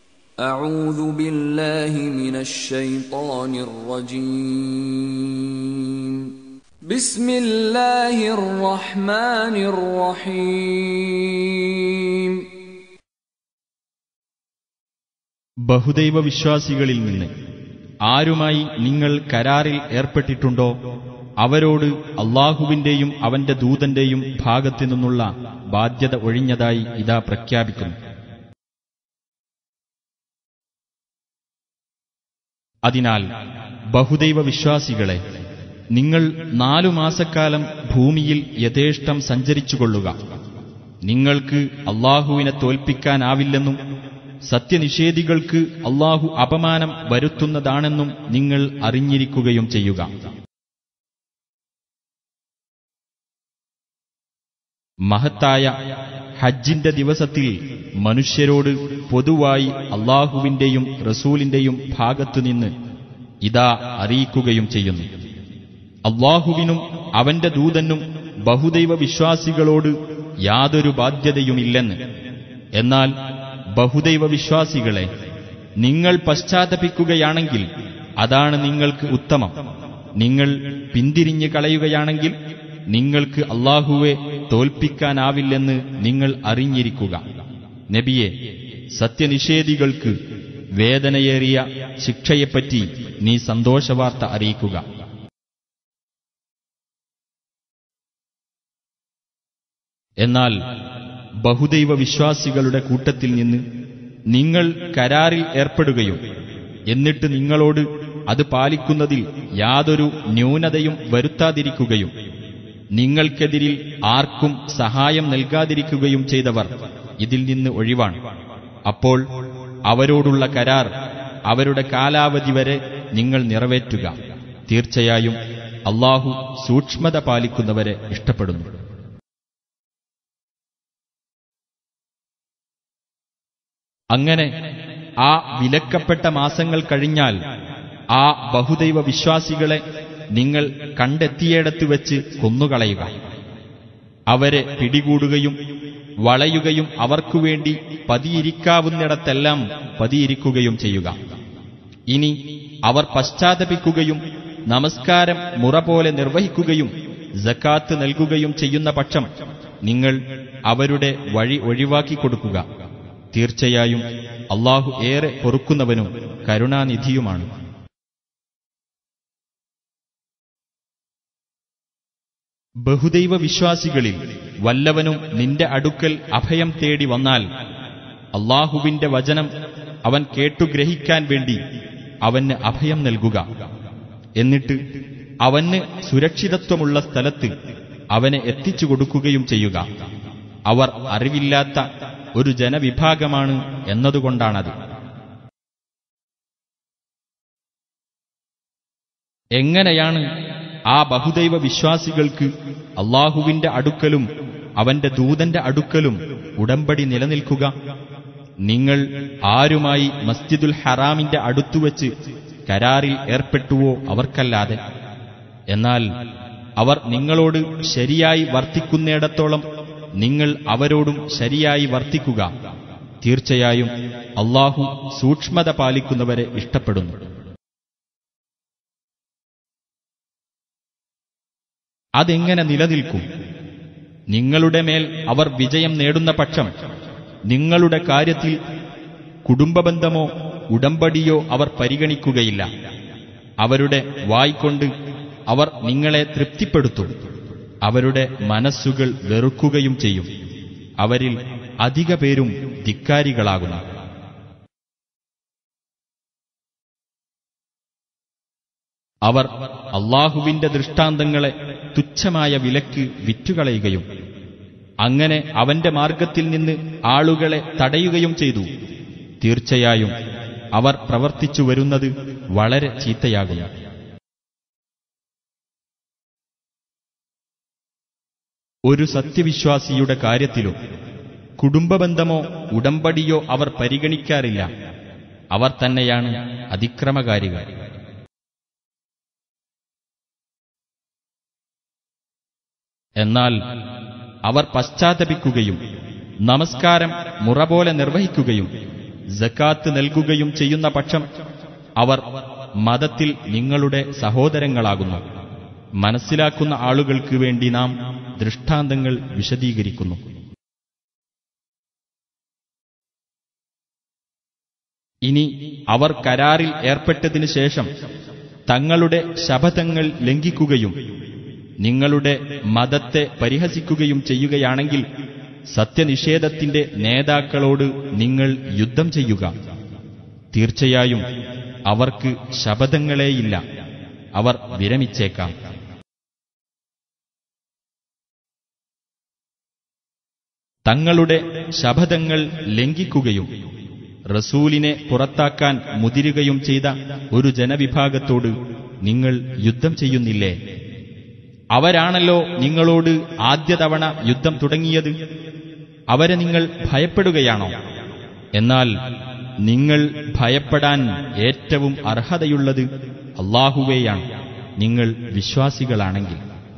أعوذ بالله من الشيطان الرجيم بسم الله الرحمن الرحيم ബഹുദൈവ വിശ്വാസികളിൽ നിന്ന് ആരുമായി നിങ്ങൾ കരാറിൽ ഏർപ്പെട്ടിട്ടുണ്ടോ അവരോട് അള്ളാഹുവിന്റെയും അവന്റെ ദൂതന്റെയും ഭാഗത്തു നിന്നുള്ള ബാധ്യത ഒഴിഞ്ഞതായി ഇതാ പ്രഖ്യാപിക്കുന്നു അതിനാൽ ബഹുദൈവ വിശ്വാസികളെ നിങ്ങൾ നാലു മാസക്കാലം ഭൂമിയിൽ യഥേഷ്ടം സഞ്ചരിച്ചുകൊള്ളുക നിങ്ങൾക്ക് അള്ളാഹുവിനെ തോൽപ്പിക്കാനാവില്ലെന്നും സത്യനിഷേധികൾക്ക് അള്ളാഹു അപമാനം വരുത്തുന്നതാണെന്നും നിങ്ങൾ അറിഞ്ഞിരിക്കുകയും ചെയ്യുക മഹത്തായ ഹജ്ജിന്റെ ദിവസത്തിൽ മനുഷ്യരോട് പൊതുവായി അള്ളാഹുവിന്റെയും റസൂലിന്റെയും ഭാഗത്തുനിന്ന് ഇതാ അറിയിക്കുകയും ചെയ്യുന്നു അള്ളാഹുവിനും അവന്റെ ദൂതനും ബഹുദൈവ വിശ്വാസികളോട് യാതൊരു ബാധ്യതയുമില്ലെന്ന് എന്നാൽ ബഹുദൈവ വിശ്വാസികളെ നിങ്ങൾ പശ്ചാത്തപിക്കുകയാണെങ്കിൽ അതാണ് നിങ്ങൾക്ക് ഉത്തമം നിങ്ങൾ പിന്തിരിഞ്ഞു കളയുകയാണെങ്കിൽ നിങ്ങൾക്ക് അള്ളാഹുവെ തോൽപ്പിക്കാനാവില്ലെന്ന് നിങ്ങൾ അറിഞ്ഞിരിക്കുക നബിയെ സത്യനിഷേധികൾക്ക് വേദനയേറിയ ശിക്ഷയെപ്പറ്റി നീ സന്തോഷവാർത്ത അറിയിക്കുക എന്നാൽ ബഹുദൈവ വിശ്വാസികളുടെ കൂട്ടത്തിൽ നിന്ന് നിങ്ങൾ കരാറിൽ ഏർപ്പെടുകയും എന്നിട്ട് നിങ്ങളോട് അത് പാലിക്കുന്നതിൽ യാതൊരു ന്യൂനതയും വരുത്താതിരിക്കുകയും നിങ്ങൾക്കെതിരിൽ ആർക്കും സഹായം നൽകാതിരിക്കുകയും ചെയ്തവർ ഇതിൽ നിന്ന് ഒഴിവാണ് അപ്പോൾ അവരോടുള്ള കരാർ അവരുടെ കാലാവധി വരെ നിങ്ങൾ നിറവേറ്റുക തീർച്ചയായും അള്ളാഹു സൂക്ഷ്മത പാലിക്കുന്നവരെ ഇഷ്ടപ്പെടുന്നു അങ്ങനെ ആ വിലക്കപ്പെട്ട മാസങ്ങൾ കഴിഞ്ഞാൽ ആ ബഹുദൈവ വിശ്വാസികളെ നിങ്ങൾ കണ്ടെത്തിയിടത്ത് വെച്ച് കൊന്നുകളയുക അവരെ പിടികൂടുകയും വളയുകയും അവർക്കുവേണ്ടി പതിയിരിക്കാവുന്നിടത്തെല്ലാം പതിയിരിക്കുകയും ചെയ്യുക ഇനി അവർ പശ്ചാത്തപിക്കുകയും നമസ്കാരം മുറ പോലെ നിർവഹിക്കുകയും ജക്കാത്ത് നൽകുകയും ചെയ്യുന്ന പക്ഷം നിങ്ങൾ അവരുടെ വഴി ഒഴിവാക്കി കൊടുക്കുക തീർച്ചയായും അള്ളാഹു ഏറെ പൊറുക്കുന്നവനും കരുണാനിധിയുമാണ് ബഹുദൈവ വിശ്വാസികളിൽ വല്ലവനും നിന്റെ അടുക്കൽ അഭയം തേടി വന്നാൽ അള്ളാഹുവിന്റെ വചനം അവൻ കേട്ടുഗ്രഹിക്കാൻ വേണ്ടി അവന് അഭയം നൽകുക എന്നിട്ട് അവന് സുരക്ഷിതത്വമുള്ള സ്ഥലത്ത് അവനെ എത്തിച്ചു കൊടുക്കുകയും ചെയ്യുക അവർ അറിവില്ലാത്ത ഒരു ജനവിഭാഗമാണ് എന്നതുകൊണ്ടാണത് എങ്ങനെയാണ് ആ ബഹുദൈവ വിശ്വാസികൾക്ക് അള്ളാഹുവിന്റെ അടുക്കലും അവന്റെ ദൂതന്റെ അടുക്കലും ഉടമ്പടി നിലനിൽക്കുക നിങ്ങൾ ആരുമായി മസ്ജിദുൽ ഹറാമിന്റെ അടുത്തുവച്ച് കരാറിൽ ഏർപ്പെട്ടുവോ അവർക്കല്ലാതെ എന്നാൽ അവർ നിങ്ങളോട് ശരിയായി വർത്തിക്കുന്നിടത്തോളം നിങ്ങൾ അവരോടും ശരിയായി വർത്തിക്കുക തീർച്ചയായും അള്ളാഹു സൂക്ഷ്മത പാലിക്കുന്നവരെ ഇഷ്ടപ്പെടുന്നു അതെങ്ങനെ നിലനിൽക്കും നിങ്ങളുടെ മേൽ അവർ വിജയം നേടുന്ന പക്ഷം നിങ്ങളുടെ കാര്യത്തിൽ കുടുംബബന്ധമോ ഉടമ്പടിയോ അവർ പരിഗണിക്കുകയില്ല അവരുടെ വായ്കൊണ്ട് അവർ നിങ്ങളെ തൃപ്തിപ്പെടുത്തും അവരുടെ മനസ്സുകൾ വെറുക്കുകയും ചെയ്യും അവരിൽ അധിക പേരും ധിക്കാരികളാകുന്നു അവർ അള്ളാഹുവിന്റെ ദൃഷ്ടാന്തങ്ങളെ തുച്ഛമായ വിലക്ക് വിറ്റുകളയുകയും അങ്ങനെ അവന്റെ മാർഗത്തിൽ നിന്ന് ആളുകളെ തടയുകയും ചെയ്തു തീർച്ചയായും അവർ പ്രവർത്തിച്ചു വരുന്നത് വളരെ ചീത്തയാകുന്നു ഒരു സത്യവിശ്വാസിയുടെ കാര്യത്തിലും കുടുംബബന്ധമോ ഉടമ്പടിയോ അവർ പരിഗണിക്കാറില്ല അവർ തന്നെയാണ് അതിക്രമകാരികൾ എന്നാൽ അവർ പശ്ചാത്തപിക്കുകയും നമസ്കാരം മുറ പോലെ നിർവഹിക്കുകയും ജക്കാത്ത് നൽകുകയും ചെയ്യുന്ന പക്ഷം അവർ മതത്തിൽ നിങ്ങളുടെ സഹോദരങ്ങളാകുന്നു മനസ്സിലാക്കുന്ന ആളുകൾക്ക് വേണ്ടി നാം ദൃഷ്ടാന്തങ്ങൾ വിശദീകരിക്കുന്നു ഇനി അവർ കരാറിൽ ഏർപ്പെട്ടതിനു ശേഷം തങ്ങളുടെ ശപഥങ്ങൾ ലംഘിക്കുകയും നിങ്ങളുടെ മതത്തെ പരിഹസിക്കുകയും ചെയ്യുകയാണെങ്കിൽ സത്യനിഷേധത്തിന്റെ നേതാക്കളോട് നിങ്ങൾ യുദ്ധം ചെയ്യുക തീർച്ചയായും അവർക്ക് ശപഥങ്ങളേയില്ല അവർ വിരമിച്ചേക്കാം തങ്ങളുടെ ശപഥങ്ങൾ ലംഘിക്കുകയും റസൂലിനെ പുറത്താക്കാൻ മുതിരുകയും ചെയ്ത ഒരു ജനവിഭാഗത്തോട് നിങ്ങൾ യുദ്ധം ചെയ്യുന്നില്ലേ അവരാണല്ലോ നിങ്ങളോട് ആദ്യ തവണ യുദ്ധം തുടങ്ങിയത് അവരെ നിങ്ങൾ ഭയപ്പെടുകയാണോ എന്നാൽ നിങ്ങൾ ഭയപ്പെടാൻ ഏറ്റവും അർഹതയുള്ളത് അള്ളാഹുവേയാണ് നിങ്ങൾ വിശ്വാസികളാണെങ്കിൽ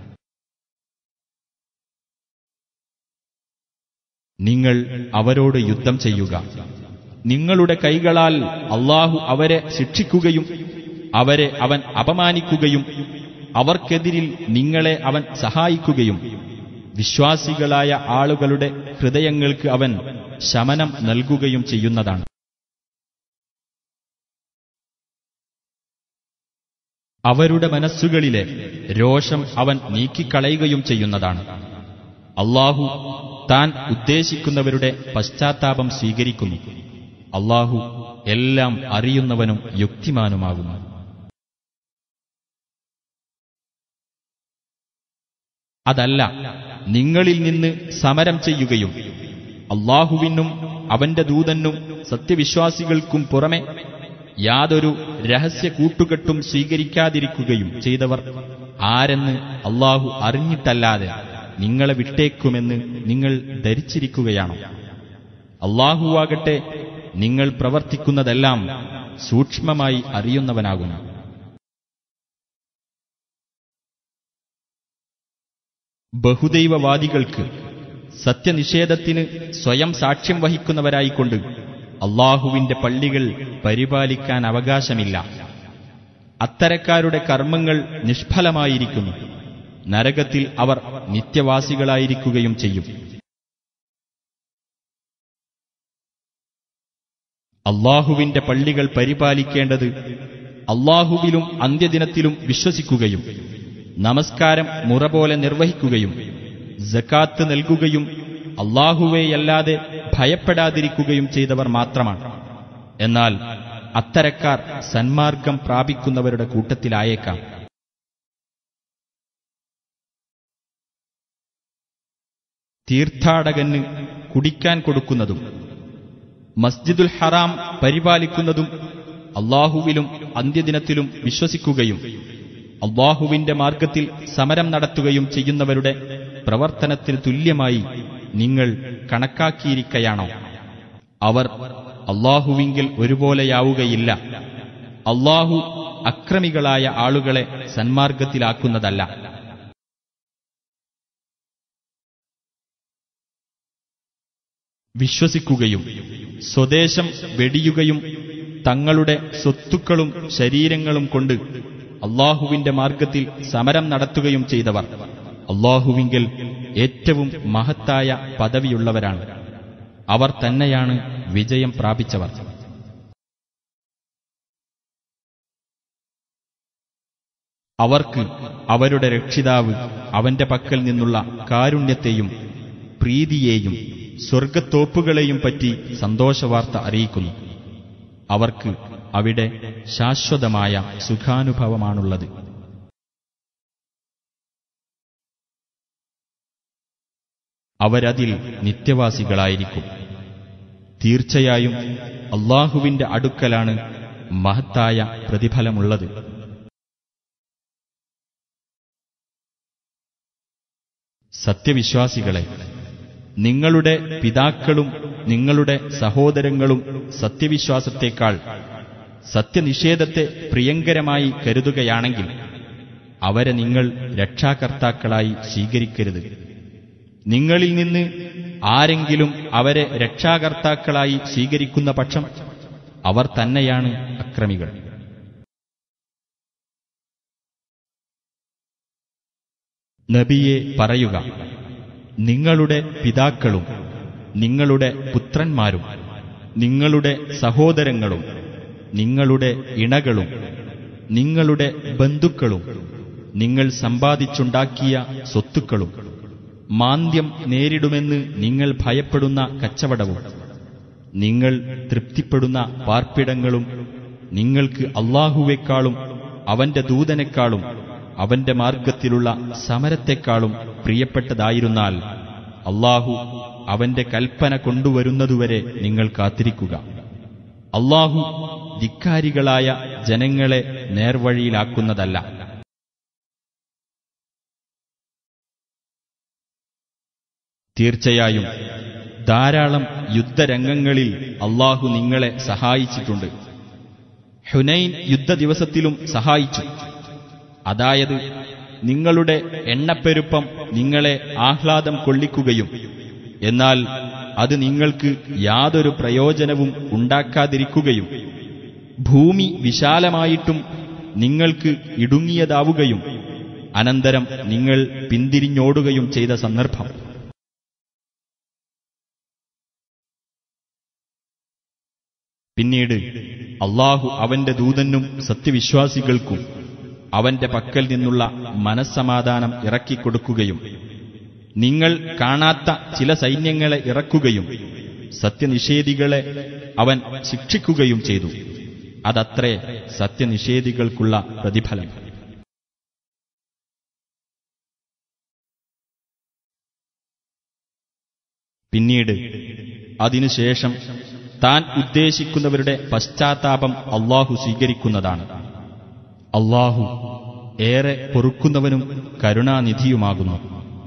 നിങ്ങൾ അവരോട് യുദ്ധം ചെയ്യുക നിങ്ങളുടെ കൈകളാൽ അള്ളാഹു അവരെ ശിക്ഷിക്കുകയും അവരെ അവൻ അപമാനിക്കുകയും അവർക്കെതിരിൽ നിങ്ങളെ അവൻ സഹായിക്കുകയും വിശ്വാസികളായ ആളുകളുടെ ഹൃദയങ്ങൾക്ക് അവൻ ശമനം നൽകുകയും ചെയ്യുന്നതാണ് അവരുടെ മനസ്സുകളിലെ രോഷം അവൻ നീക്കിക്കളയുകയും ചെയ്യുന്നതാണ് അള്ളാഹു താൻ ഉദ്ദേശിക്കുന്നവരുടെ പശ്ചാത്താപം സ്വീകരിക്കുന്നു അള്ളാഹു എല്ലാം അറിയുന്നവനും യുക്തിമാനുമാകുന്നു അതല്ല നിങ്ങളിൽ നിന്ന് സമരം ചെയ്യുകയും അള്ളാഹുവിനും അവന്റെ ദൂതനും സത്യവിശ്വാസികൾക്കും പുറമെ യാതൊരു രഹസ്യ കൂട്ടുകെട്ടും സ്വീകരിക്കാതിരിക്കുകയും ചെയ്തവർ ആരെന്ന് അള്ളാഹു അറിഞ്ഞിട്ടല്ലാതെ നിങ്ങളെ വിട്ടേക്കുമെന്ന് നിങ്ങൾ ധരിച്ചിരിക്കുകയാണോ അള്ളാഹുവാകട്ടെ നിങ്ങൾ പ്രവർത്തിക്കുന്നതെല്ലാം സൂക്ഷ്മമായി അറിയുന്നവനാകുന്നു ബഹുദൈവവാദികൾക്ക് സത്യനിഷേധത്തിന് സ്വയം സാക്ഷ്യം വഹിക്കുന്നവരായിക്കൊണ്ട് അള്ളാഹുവിന്റെ പള്ളികൾ പരിപാലിക്കാൻ അവകാശമില്ല അത്തരക്കാരുടെ കർമ്മങ്ങൾ നിഷ്ഫലമായിരിക്കുന്നു നരകത്തിൽ അവർ നിത്യവാസികളായിരിക്കുകയും ചെയ്യും അള്ളാഹുവിന്റെ പള്ളികൾ പരിപാലിക്കേണ്ടത് അള്ളാഹുവിലും അന്ത്യദിനത്തിലും വിശ്വസിക്കുകയും നമസ്കാരം മുറ പോലെ നിർവഹിക്കുകയും ജക്കാത്ത് നൽകുകയും അള്ളാഹുവേയല്ലാതെ ഭയപ്പെടാതിരിക്കുകയും ചെയ്തവർ മാത്രമാണ് എന്നാൽ അത്തരക്കാർ സന്മാർഗം പ്രാപിക്കുന്നവരുടെ കൂട്ടത്തിലായേക്കാം തീർത്ഥാടകന് കുടിക്കാൻ കൊടുക്കുന്നതും മസ്ജിദുൽ ഹറാം പരിപാലിക്കുന്നതും അള്ളാഹുവിലും അന്ത്യദിനത്തിലും വിശ്വസിക്കുകയും അള്ളാഹുവിന്റെ മാർഗത്തിൽ സമരം നടത്തുകയും ചെയ്യുന്നവരുടെ പ്രവർത്തനത്തിന് തുല്യമായി നിങ്ങൾ കണക്കാക്കിയിരിക്കയാണോ അവർ അള്ളാഹുവിങ്കിൽ ഒരുപോലെയാവുകയില്ല അള്ളാഹു അക്രമികളായ ആളുകളെ സന്മാർഗത്തിലാക്കുന്നതല്ല വിശ്വസിക്കുകയും സ്വദേശം വെടിയുകയും തങ്ങളുടെ സ്വത്തുക്കളും ശരീരങ്ങളും കൊണ്ട് അള്ളാഹുവിന്റെ മാർഗത്തിൽ സമരം നടത്തുകയും ചെയ്തവർ അള്ളാഹുവിങ്കിൽ ഏറ്റവും മഹത്തായ പദവിയുള്ളവരാണ് അവർ തന്നെയാണ് വിജയം പ്രാപിച്ചവർ അവർക്ക് അവരുടെ രക്ഷിതാവ് അവന്റെ പക്കൽ നിന്നുള്ള കാരുണ്യത്തെയും പ്രീതിയെയും സ്വർഗത്തോപ്പുകളെയും പറ്റി സന്തോഷവാർത്ത അറിയിക്കുന്നു അവർക്ക് അവിടെ ശാശ്വതമായ സുഖാനുഭവമാണുള്ളത് അവരതിൽ നിത്യവാസികളായിരിക്കും തീർച്ചയായും അള്ളാഹുവിന്റെ അടുക്കലാണ് മഹത്തായ പ്രതിഫലമുള്ളത് സത്യവിശ്വാസികളെ നിങ്ങളുടെ പിതാക്കളും നിങ്ങളുടെ സഹോദരങ്ങളും സത്യവിശ്വാസത്തേക്കാൾ സത്യനിഷേധത്തെ പ്രിയങ്കരമായി കരുതുകയാണെങ്കിൽ അവരെ നിങ്ങൾ രക്ഷാകർത്താക്കളായി സ്വീകരിക്കരുത് നിങ്ങളിൽ നിന്ന് ആരെങ്കിലും അവരെ രക്ഷാകർത്താക്കളായി സ്വീകരിക്കുന്ന പക്ഷം അവർ തന്നെയാണ് അക്രമികൾ നബിയെ പറയുക നിങ്ങളുടെ പിതാക്കളും നിങ്ങളുടെ പുത്രന്മാരും നിങ്ങളുടെ സഹോദരങ്ങളും നിങ്ങളുടെ ഇണകളും നിങ്ങളുടെ ബന്ധുക്കളും നിങ്ങൾ സമ്പാദിച്ചുണ്ടാക്കിയ സ്വത്തുക്കളും മാന്ദ്യം നേരിടുമെന്ന് നിങ്ങൾ ഭയപ്പെടുന്ന കച്ചവടവും നിങ്ങൾ തൃപ്തിപ്പെടുന്ന പാർപ്പിടങ്ങളും നിങ്ങൾക്ക് അള്ളാഹുവേക്കാളും അവന്റെ ദൂതനേക്കാളും അവന്റെ മാർഗത്തിലുള്ള സമരത്തെക്കാളും പ്രിയപ്പെട്ടതായിരുന്നാൽ അള്ളാഹു അവന്റെ കൽപ്പന കൊണ്ടുവരുന്നതുവരെ നിങ്ങൾ കാത്തിരിക്കുക അള്ളാഹു ധിക്കാരികളായ ജനങ്ങളെ നേർവഴിയിലാക്കുന്നതല്ല തീർച്ചയായും ധാരാളം യുദ്ധരംഗങ്ങളിൽ അള്ളാഹു നിങ്ങളെ സഹായിച്ചിട്ടുണ്ട് ഹുനൈൻ യുദ്ധ ദിവസത്തിലും സഹായിച്ചു അതായത് നിങ്ങളുടെ എണ്ണപ്പെരുപ്പം നിങ്ങളെ ആഹ്ലാദം കൊള്ളിക്കുകയും എന്നാൽ അത് നിങ്ങൾക്ക് യാതൊരു പ്രയോജനവും ഉണ്ടാക്കാതിരിക്കുകയും ഭൂമി വിശാലമായിട്ടും നിങ്ങൾക്ക് ഇടുങ്ങിയതാവുകയും അനന്തരം നിങ്ങൾ പിന്തിരിഞ്ഞോടുകയും ചെയ്ത സന്ദർഭം പിന്നീട് അള്ളാഹു അവന്റെ ദൂതനും സത്യവിശ്വാസികൾക്കും അവന്റെ പക്കൽ നിന്നുള്ള മനസ്സമാധാനം ഇറക്കിക്കൊടുക്കുകയും നിങ്ങൾ കാണാത്ത ചില സൈന്യങ്ങളെ ഇറക്കുകയും സത്യനിഷേധികളെ അവൻ ശിക്ഷിക്കുകയും ചെയ്തു അതത്രേ സത്യനിഷേധികൾക്കുള്ള പ്രതിഫലം പിന്നീട് അതിനുശേഷം താൻ ഉദ്ദേശിക്കുന്നവരുടെ പശ്ചാത്താപം അള്ളാഹു സ്വീകരിക്കുന്നതാണ് അള്ളാഹു ഏറെ പൊറുക്കുന്നവനും കരുണാനിധിയുമാകുന്നു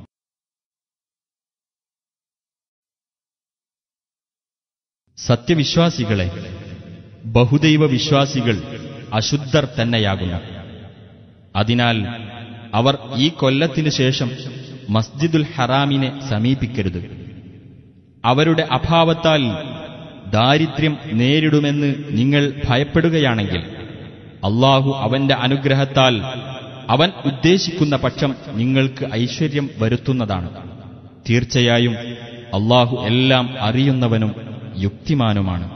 സത്യവിശ്വാസികളെ ബഹുദൈവ വിശ്വാസികൾ അശുദ്ധർ തന്നെയാകുന്നു അതിനാൽ അവർ ഈ കൊല്ലത്തിനു ശേഷം മസ്ജിദുൽ ഹറാമിനെ സമീപിക്കരുത് അവരുടെ അഭാവത്താൽ ദാരിദ്ര്യം നേരിടുമെന്ന് നിങ്ങൾ ഭയപ്പെടുകയാണെങ്കിൽ അള്ളാഹു അവന്റെ അനുഗ്രഹത്താൽ അവൻ ഉദ്ദേശിക്കുന്ന പക്ഷം നിങ്ങൾക്ക് ഐശ്വര്യം വരുത്തുന്നതാണ് തീർച്ചയായും അള്ളാഹു എല്ലാം അറിയുന്നവനും യുക്തിമാനുമാണ്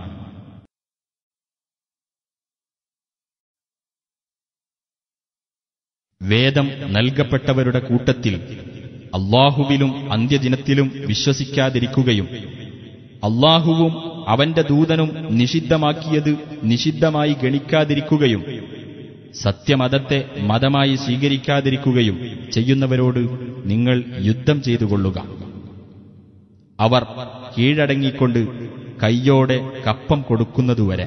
വേദം നൽകപ്പെട്ടവരുടെ കൂട്ടത്തിൽ അള്ളാഹുവിലും അന്ത്യദിനത്തിലും വിശ്വസിക്കാതിരിക്കുകയും അള്ളാഹുവും അവന്റെ ദൂതനും നിഷിദ്ധമാക്കിയത് നിഷിദ്ധമായി ഗണിക്കാതിരിക്കുകയും സത്യമതത്തെ മതമായി സ്വീകരിക്കാതിരിക്കുകയും ചെയ്യുന്നവരോട് നിങ്ങൾ യുദ്ധം ചെയ്തുകൊള്ളുക അവർ കീഴടങ്ങിക്കൊണ്ട് കയ്യോടെ കപ്പം കൊടുക്കുന്നതുവരെ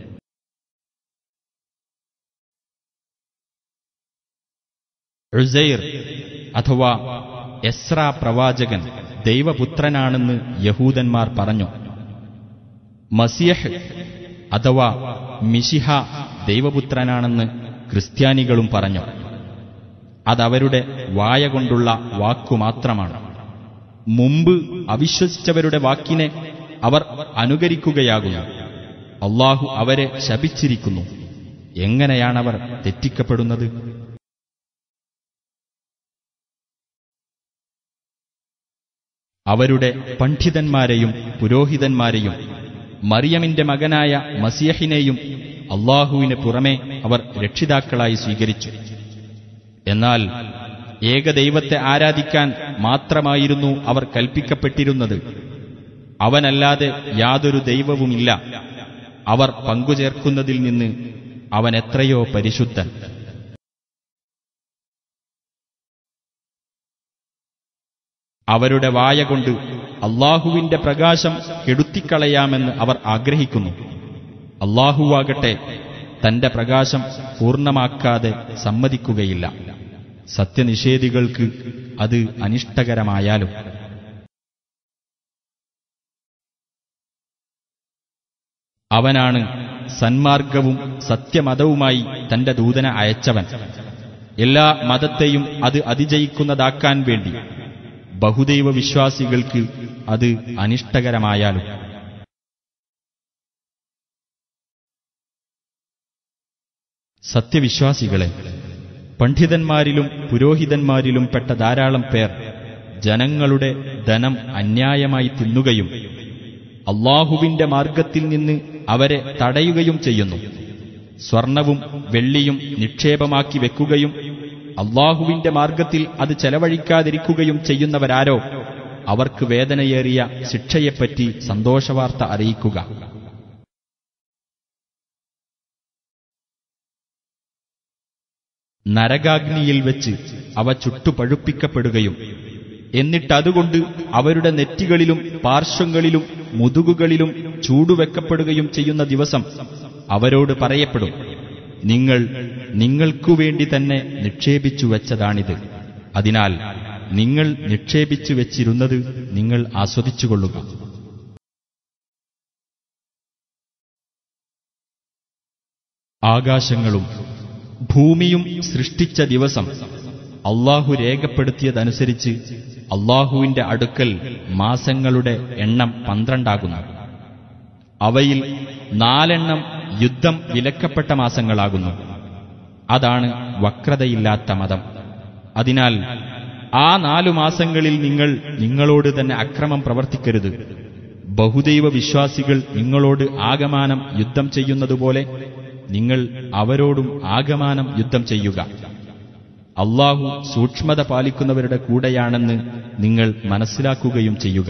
ഉസൈർ അഥവാ എസ്ര പ്രവാചകൻ ദൈവപുത്രനാണെന്ന് യഹൂദന്മാർ പറഞ്ഞു മസിയഹ് അഥവാ മിഷിഹ ദൈവപുത്രനാണെന്ന് ക്രിസ്ത്യാനികളും പറഞ്ഞു അതവരുടെ വായ കൊണ്ടുള്ള വാക്കുമാത്രമാണ് മുമ്പ് അവിശ്വസിച്ചവരുടെ വാക്കിനെ അവർ അനുകരിക്കുകയാകുന്നു അള്ളാഹു അവരെ ശപിച്ചിരിക്കുന്നു എങ്ങനെയാണവർ തെറ്റിക്കപ്പെടുന്നത് അവരുടെ പണ്ഡിതന്മാരെയും പുരോഹിതന്മാരെയും മറിയമിന്റെ മകനായ മസിയഹിനെയും അള്ളാഹുവിന് പുറമെ അവർ രക്ഷിതാക്കളായി സ്വീകരിച്ചു എന്നാൽ ഏകദൈവത്തെ ആരാധിക്കാൻ മാത്രമായിരുന്നു അവർ കൽപ്പിക്കപ്പെട്ടിരുന്നത് അവനല്ലാതെ യാതൊരു ദൈവവുമില്ല അവർ പങ്കുചേർക്കുന്നതിൽ നിന്ന് അവൻ എത്രയോ പരിശുദ്ധൻ അവരുടെ വായ കൊണ്ട് അള്ളാഹുവിന്റെ പ്രകാശം കെടുത്തിക്കളയാമെന്ന് അവർ ആഗ്രഹിക്കുന്നു അള്ളാഹുവാകട്ടെ തന്റെ പ്രകാശം പൂർണ്ണമാക്കാതെ സമ്മതിക്കുകയില്ല സത്യനിഷേധികൾക്ക് അത് അനിഷ്ടകരമായാലും അവനാണ് സന്മാർഗവും സത്യമതവുമായി തന്റെ ദൂതന അയച്ചവൻ എല്ലാ മതത്തെയും അത് അതിജയിക്കുന്നതാക്കാൻ വേണ്ടി ബഹുദൈവ വിശ്വാസികൾക്ക് അത് അനിഷ്ടകരമായാലും സത്യവിശ്വാസികളെ പണ്ഡിതന്മാരിലും പുരോഹിതന്മാരിലും പെട്ട ധാരാളം പേർ ജനങ്ങളുടെ ധനം അന്യായമായി തിന്നുകയും അള്ളാഹുവിന്റെ മാർഗത്തിൽ നിന്ന് അവരെ തടയുകയും ചെയ്യുന്നു സ്വർണവും വെള്ളിയും നിക്ഷേപമാക്കി വെക്കുകയും അള്ളാഹുവിന്റെ മാർഗത്തിൽ അത് ചെലവഴിക്കാതിരിക്കുകയും ചെയ്യുന്നവരാരോ അവർക്ക് വേദനയേറിയ ശിക്ഷയെപ്പറ്റി സന്തോഷവാർത്ത അറിയിക്കുക നരകാഗ്നിയിൽ വെച്ച് അവ ചുട്ടുപഴുപ്പിക്കപ്പെടുകയും എന്നിട്ടതുകൊണ്ട് അവരുടെ നെറ്റികളിലും പാർശ്വങ്ങളിലും മുതുകുകളിലും ചൂടുവെക്കപ്പെടുകയും ചെയ്യുന്ന ദിവസം അവരോട് പറയപ്പെടും നിങ്ങൾ നിങ്ങൾക്കുവേണ്ടി തന്നെ നിക്ഷേപിച്ചു വെച്ചതാണിത് അതിനാൽ നിങ്ങൾ നിക്ഷേപിച്ചു വെച്ചിരുന്നത് നിങ്ങൾ ആസ്വദിച്ചുകൊള്ളുക ആകാശങ്ങളും ഭൂമിയും സൃഷ്ടിച്ച ദിവസം അള്ളാഹു രേഖപ്പെടുത്തിയതനുസരിച്ച് അള്ളാഹുവിന്റെ അടുക്കൽ മാസങ്ങളുടെ എണ്ണം പന്ത്രണ്ടാകുന്നു അവയിൽ നാലെണ്ണം യുദ്ധം വിലക്കപ്പെട്ട മാസങ്ങളാകുന്നു അതാണ് വക്രതയില്ലാത്ത മതം അതിനാൽ ആ നാലു മാസങ്ങളിൽ നിങ്ങൾ നിങ്ങളോട് തന്നെ അക്രമം പ്രവർത്തിക്കരുത് ബഹുദൈവ വിശ്വാസികൾ നിങ്ങളോട് ആകമാനം യുദ്ധം ചെയ്യുന്നതുപോലെ നിങ്ങൾ അവരോടും ആകമാനം യുദ്ധം ചെയ്യുക അള്ളാഹു സൂക്ഷ്മത പാലിക്കുന്നവരുടെ കൂടെയാണെന്ന് നിങ്ങൾ മനസ്സിലാക്കുകയും ചെയ്യുക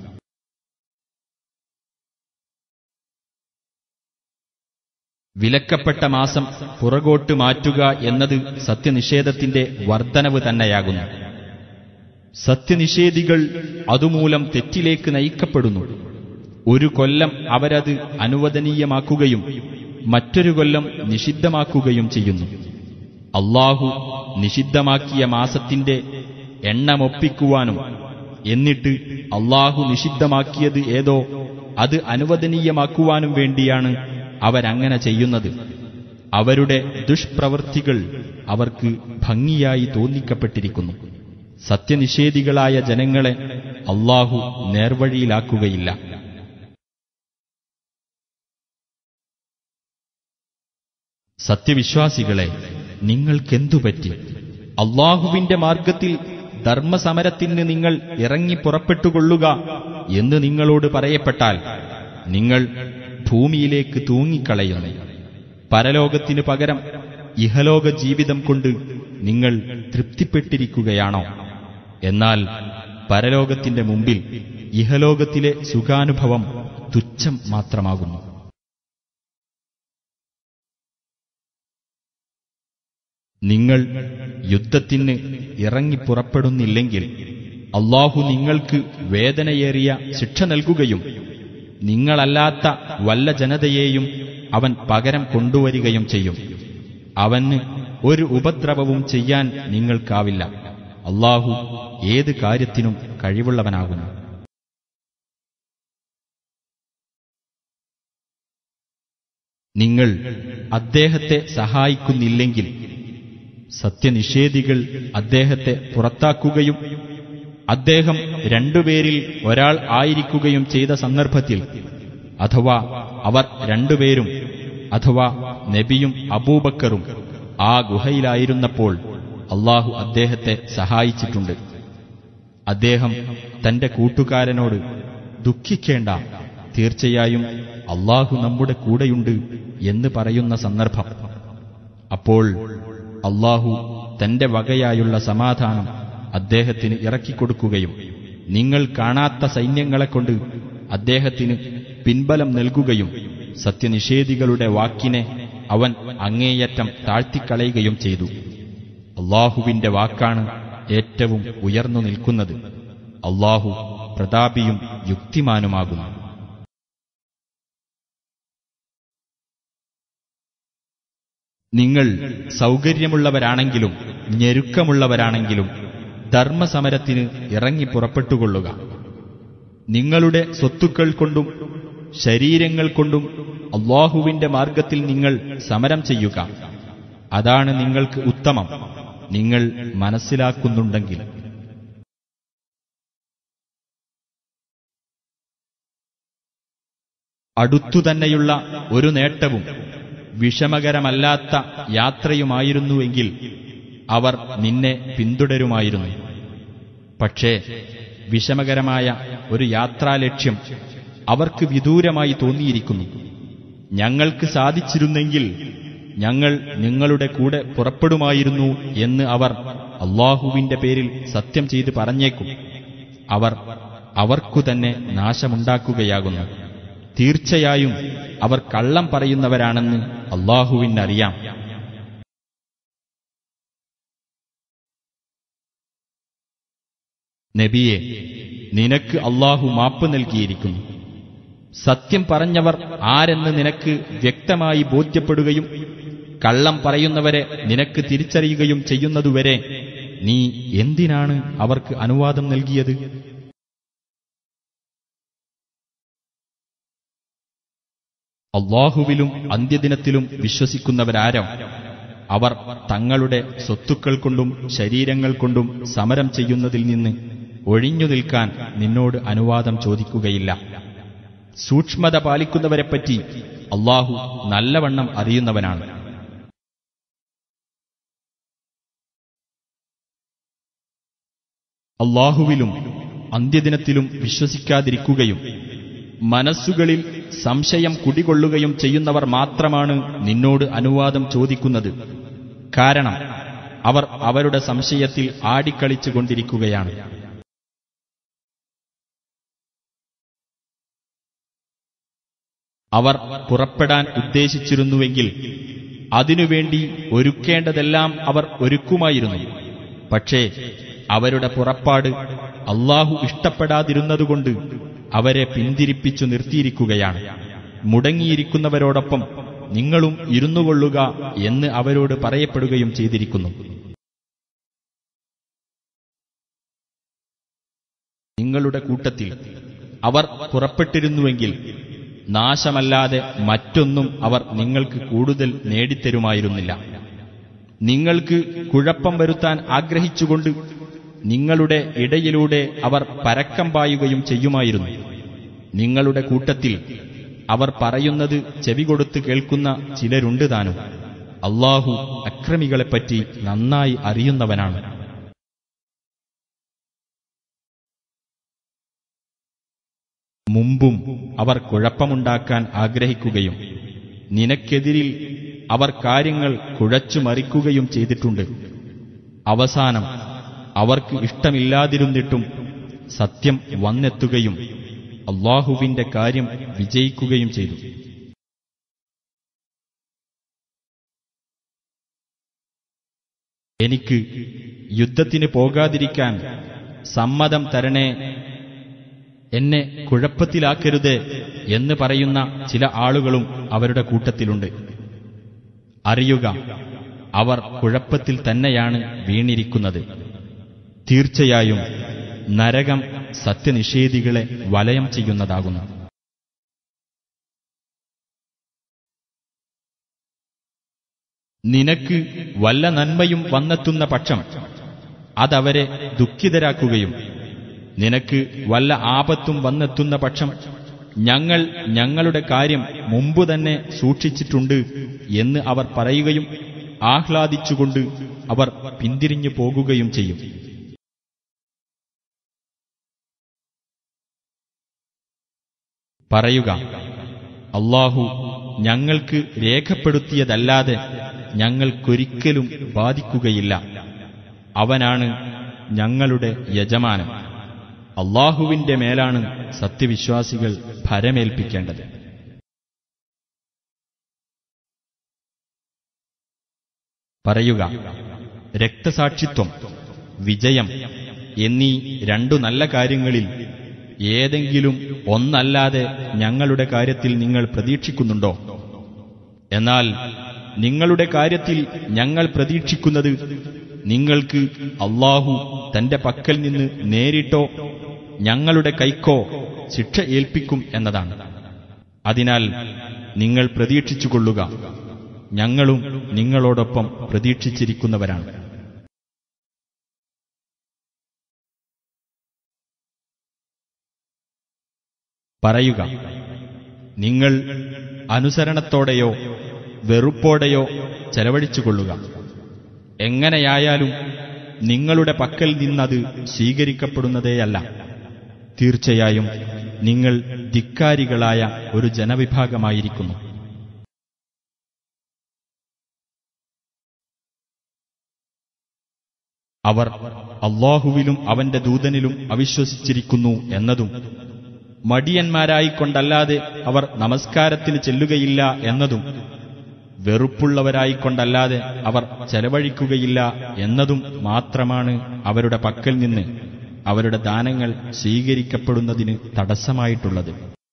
വിലക്കപ്പെട്ട മാസം പുറകോട്ട് മാറ്റുക എന്നത് സത്യനിഷേധത്തിന്റെ വർധനവ് തന്നെയാകുന്നു സത്യനിഷേധികൾ അതുമൂലം തെറ്റിലേക്ക് നയിക്കപ്പെടുന്നു ഒരു കൊല്ലം അവരത് അനുവദനീയമാക്കുകയും മറ്റൊരു കൊല്ലം നിഷിദ്ധമാക്കുകയും ചെയ്യുന്നു അള്ളാഹു നിഷിദ്ധമാക്കിയ മാസത്തിന്റെ എണ്ണമൊപ്പിക്കുവാനും എന്നിട്ട് അള്ളാഹു നിഷിദ്ധമാക്കിയത് ഏതോ അത് അനുവദനീയമാക്കുവാനും വേണ്ടിയാണ് അവരങ്ങനെ ചെയ്യുന്നത് അവരുടെ ദുഷ്പ്രവൃത്തികൾ അവർക്ക് ഭംഗിയായി തോന്നിക്കപ്പെട്ടിരിക്കുന്നു സത്യനിഷേധികളായ ജനങ്ങളെ അള്ളാഹു നേർവഴിയിലാക്കുകയില്ല സത്യവിശ്വാസികളെ നിങ്ങൾക്കെന്തുപറ്റി അള്ളാഹുവിന്റെ മാർഗത്തിൽ ധർമ്മസമരത്തിന് നിങ്ങൾ ഇറങ്ങി പുറപ്പെട്ടുകൊള്ളുക എന്ന് നിങ്ങളോട് പറയപ്പെട്ടാൽ നിങ്ങൾ ഭൂമിയിലേക്ക് തൂങ്ങിക്കളയുന്നു പരലോകത്തിനു പകരം ഇഹലോക ജീവിതം കൊണ്ട് നിങ്ങൾ തൃപ്തിപ്പെട്ടിരിക്കുകയാണോ എന്നാൽ പരലോകത്തിന്റെ മുമ്പിൽ ഇഹലോകത്തിലെ സുഖാനുഭവം തുച്ഛം മാത്രമാകുന്നു നിങ്ങൾ യുദ്ധത്തിന് ഇറങ്ങിപ്പുറപ്പെടുന്നില്ലെങ്കിൽ അള്ളാഹു നിങ്ങൾക്ക് വേദനയേറിയ ശിക്ഷ നൽകുകയും നിങ്ങളല്ലാത്ത വല്ല ജനതയെയും അവൻ പകരം കൊണ്ടുവരികയും ചെയ്യും അവന് ഒരു ഉപദ്രവവും ചെയ്യാൻ നിങ്ങൾക്കാവില്ല അള്ളാഹു ഏത് കാര്യത്തിനും കഴിവുള്ളവനാകുന്നു നിങ്ങൾ അദ്ദേഹത്തെ സഹായിക്കുന്നില്ലെങ്കിൽ സത്യനിഷേധികൾ അദ്ദേഹത്തെ പുറത്താക്കുകയും അദ്ദേഹം രണ്ടുപേരിൽ ഒരാൾ ആയിരിക്കുകയും ചെയ്ത സന്ദർഭത്തിൽ അഥവാ അവർ രണ്ടുപേരും അഥവാ നബിയും അബൂബക്കറും ആ ഗുഹയിലായിരുന്നപ്പോൾ അള്ളാഹു അദ്ദേഹത്തെ സഹായിച്ചിട്ടുണ്ട് അദ്ദേഹം തന്റെ കൂട്ടുകാരനോട് ദുഃഖിക്കേണ്ട തീർച്ചയായും അള്ളാഹു നമ്മുടെ കൂടെയുണ്ട് എന്ന് പറയുന്ന സന്ദർഭം അപ്പോൾ അള്ളാഹു തന്റെ വകയായുള്ള സമാധാനം അദ്ദേഹത്തിന് ഇറക്കിക്കൊടുക്കുകയും നിങ്ങൾ കാണാത്ത സൈന്യങ്ങളെക്കൊണ്ട് അദ്ദേഹത്തിന് പിൻബലം നൽകുകയും സത്യനിഷേധികളുടെ വാക്കിനെ അവൻ അങ്ങേയറ്റം താഴ്ത്തിക്കളയുകയും ചെയ്തു അള്ളാഹുവിന്റെ വാക്കാണ് ഏറ്റവും ഉയർന്നു നിൽക്കുന്നത് അള്ളാഹു പ്രതാപിയും യുക്തിമാനുമാകുന്നു നിങ്ങൾ സൗകര്യമുള്ളവരാണെങ്കിലും ഞെരുക്കമുള്ളവരാണെങ്കിലും ധർമ്മസമരത്തിന് ഇറങ്ങി പുറപ്പെട്ടുകൊള്ളുക നിങ്ങളുടെ സ്വത്തുക്കൾ കൊണ്ടും ശരീരങ്ങൾ കൊണ്ടും അള്ളാഹുവിന്റെ മാർഗത്തിൽ നിങ്ങൾ സമരം ചെയ്യുക അതാണ് നിങ്ങൾക്ക് ഉത്തമം നിങ്ങൾ മനസ്സിലാക്കുന്നുണ്ടെങ്കിൽ അടുത്തുതന്നെയുള്ള ഒരു നേട്ടവും വിഷമകരമല്ലാത്ത യാത്രയുമായിരുന്നുവെങ്കിൽ അവർ നിന്നെ പിന്തുടരുമായിരുന്നു പക്ഷേ വിഷമകരമായ ഒരു യാത്രാലക്ഷ്യം അവർക്ക് വിദൂരമായി തോന്നിയിരിക്കുന്നു ഞങ്ങൾക്ക് സാധിച്ചിരുന്നെങ്കിൽ ഞങ്ങൾ നിങ്ങളുടെ കൂടെ പുറപ്പെടുമായിരുന്നു എന്ന് അവർ അള്ളാഹുവിന്റെ പേരിൽ സത്യം ചെയ്ത് പറഞ്ഞേക്കും അവർ അവർക്കു തന്നെ നാശമുണ്ടാക്കുകയാകുന്നു തീർച്ചയായും അവർ കള്ളം പറയുന്നവരാണെന്ന് അള്ളാഹുവിനറിയാം നബിയെ നിനക്ക് അള്ളാഹു മാപ്പ് നൽകിയിരിക്കുന്നു സത്യം പറഞ്ഞവർ ആരെന്ന് നിനക്ക് വ്യക്തമായി ബോധ്യപ്പെടുകയും കള്ളം പറയുന്നവരെ നിനക്ക് തിരിച്ചറിയുകയും ചെയ്യുന്നതുവരെ നീ എന്തിനാണ് അവർക്ക് അനുവാദം നൽകിയത് അള്ളാഹുവിലും അന്ത്യദിനത്തിലും വിശ്വസിക്കുന്നവരാരോ അവർ തങ്ങളുടെ സ്വത്തുക്കൾ കൊണ്ടും ശരീരങ്ങൾ കൊണ്ടും സമരം ചെയ്യുന്നതിൽ നിന്ന് ഒഴിഞ്ഞു നിൽക്കാൻ നിന്നോട് അനുവാദം ചോദിക്കുകയില്ല സൂക്ഷ്മത പാലിക്കുന്നവരെപ്പറ്റി അള്ളാഹു നല്ലവണ്ണം അറിയുന്നവനാണ് അള്ളാഹുവിലും അന്ത്യദിനത്തിലും വിശ്വസിക്കാതിരിക്കുകയും മനസ്സുകളിൽ സംശയം കുടികൊള്ളുകയും ചെയ്യുന്നവർ മാത്രമാണ് നിന്നോട് അനുവാദം ചോദിക്കുന്നത് കാരണം അവർ അവരുടെ സംശയത്തിൽ ആടിക്കളിച്ചു കൊണ്ടിരിക്കുകയാണ് അവർ പുറപ്പെടാൻ ഉദ്ദേശിച്ചിരുന്നുവെങ്കിൽ അതിനുവേണ്ടി ഒരുക്കേണ്ടതെല്ലാം അവർ ഒരുക്കുമായിരുന്നു പക്ഷേ അവരുടെ പുറപ്പാട് അള്ളാഹു ഇഷ്ടപ്പെടാതിരുന്നതുകൊണ്ട് അവരെ പിന്തിരിപ്പിച്ചു നിർത്തിയിരിക്കുകയാണ് മുടങ്ങിയിരിക്കുന്നവരോടൊപ്പം നിങ്ങളും ഇരുന്നുകൊള്ളുക എന്ന് അവരോട് പറയപ്പെടുകയും ചെയ്തിരിക്കുന്നു നിങ്ങളുടെ കൂട്ടത്തിൽ അവർ പുറപ്പെട്ടിരുന്നുവെങ്കിൽ നാശമല്ലാതെ മറ്റൊന്നും അവർ നിങ്ങൾക്ക് കൂടുതൽ നേടിത്തരുമായിരുന്നില്ല നിങ്ങൾക്ക് കുഴപ്പം വരുത്താൻ ആഗ്രഹിച്ചുകൊണ്ട് നിങ്ങളുടെ ഇടയിലൂടെ അവർ പരക്കം പായുകയും ചെയ്യുമായിരുന്നു നിങ്ങളുടെ കൂട്ടത്തിൽ അവർ പറയുന്നത് ചെവി കൊടുത്ത് കേൾക്കുന്ന ചിലരുണ്ട് താനും അള്ളാഹു അക്രമികളെപ്പറ്റി നന്നായി അറിയുന്നവനാണ് മുമ്പും അവർ കുഴപ്പമുണ്ടാക്കാൻ ആഗ്രഹിക്കുകയും നിനക്കെതിരിൽ അവർ കാര്യങ്ങൾ കുഴച്ചു മറിക്കുകയും ചെയ്തിട്ടുണ്ട് അവസാനം അവർക്ക് ഇഷ്ടമില്ലാതിരുന്നിട്ടും സത്യം വന്നെത്തുകയും അള്ളാഹുവിന്റെ കാര്യം വിജയിക്കുകയും ചെയ്തു എനിക്ക് യുദ്ധത്തിന് പോകാതിരിക്കാൻ സമ്മതം തരണേ എന്നെ കുഴപ്പത്തിലാക്കരുത് എന്ന് പറയുന്ന ചില ആളുകളും അവരുടെ കൂട്ടത്തിലുണ്ട് അറിയുക അവർ കുഴപ്പത്തിൽ തന്നെയാണ് വീണിരിക്കുന്നത് തീർച്ചയായും നരകം സത്യനിഷേധികളെ വലയം ചെയ്യുന്നതാകുന്നു നിനക്ക് വല്ല നന്മയും വന്നെത്തുന്ന പക്ഷം അതവരെ ദുഃഖിതരാക്കുകയും നിനക്ക് വല്ല ആപത്തും വന്നെത്തുന്ന പക്ഷം ഞങ്ങൾ ഞങ്ങളുടെ കാര്യം മുമ്പ് തന്നെ സൂക്ഷിച്ചിട്ടുണ്ട് എന്ന് അവർ പറയുകയും ആഹ്ലാദിച്ചുകൊണ്ട് അവർ പിന്തിരിഞ്ഞു പോകുകയും ചെയ്യും പറയുക അള്ളാഹു ഞങ്ങൾക്ക് രേഖപ്പെടുത്തിയതല്ലാതെ ഞങ്ങൾക്കൊരിക്കലും ബാധിക്കുകയില്ല അവനാണ് ഞങ്ങളുടെ യജമാനൻ അള്ളാഹുവിന്റെ മേലാണ് സത്യവിശ്വാസികൾ ഭരമേൽപ്പിക്കേണ്ടത് പറയുക രക്തസാക്ഷിത്വം വിജയം എന്നീ രണ്ടു നല്ല കാര്യങ്ങളിൽ ഏതെങ്കിലും ഒന്നല്ലാതെ ഞങ്ങളുടെ കാര്യത്തിൽ നിങ്ങൾ പ്രതീക്ഷിക്കുന്നുണ്ടോ എന്നാൽ നിങ്ങളുടെ കാര്യത്തിൽ ഞങ്ങൾ പ്രതീക്ഷിക്കുന്നത് നിങ്ങൾക്ക് അള്ളാഹു തന്റെ പക്കൽ നിന്ന് നേരിട്ടോ ഞങ്ങളുടെ കൈക്കോ ശിക്ഷ ഏൽപ്പിക്കും എന്നതാണ് അതിനാൽ നിങ്ങൾ പ്രതീക്ഷിച്ചുകൊള്ളുക ഞങ്ങളും നിങ്ങളോടൊപ്പം പ്രതീക്ഷിച്ചിരിക്കുന്നവരാണ് പറയുക നിങ്ങൾ അനുസരണത്തോടെയോ വെറുപ്പോടെയോ ചെലവഴിച്ചുകൊള്ളുക എങ്ങനെയായാലും നിങ്ങളുടെ പക്കൽ നിന്നത് സ്വീകരിക്കപ്പെടുന്നതേയല്ല തീർച്ചയായും നിങ്ങൾ ധിക്കാരികളായ ഒരു ജനവിഭാഗമായിരിക്കുന്നു അവർ അള്ളാഹുവിലും അവന്റെ ദൂതനിലും അവിശ്വസിച്ചിരിക്കുന്നു എന്നതും മടിയന്മാരായിക്കൊണ്ടല്ലാതെ അവർ നമസ്കാരത്തിന് ചെല്ലുകയില്ല എന്നതും വെറുപ്പുള്ളവരായിക്കൊണ്ടല്ലാതെ അവർ ചെലവഴിക്കുകയില്ല എന്നതും മാത്രമാണ് അവരുടെ പക്കൽ നിന്ന് അവരുടെ ദാനങ്ങൾ സ്വീകരിക്കപ്പെടുന്നതിന് തടസ്സമായിട്ടുള്ളത്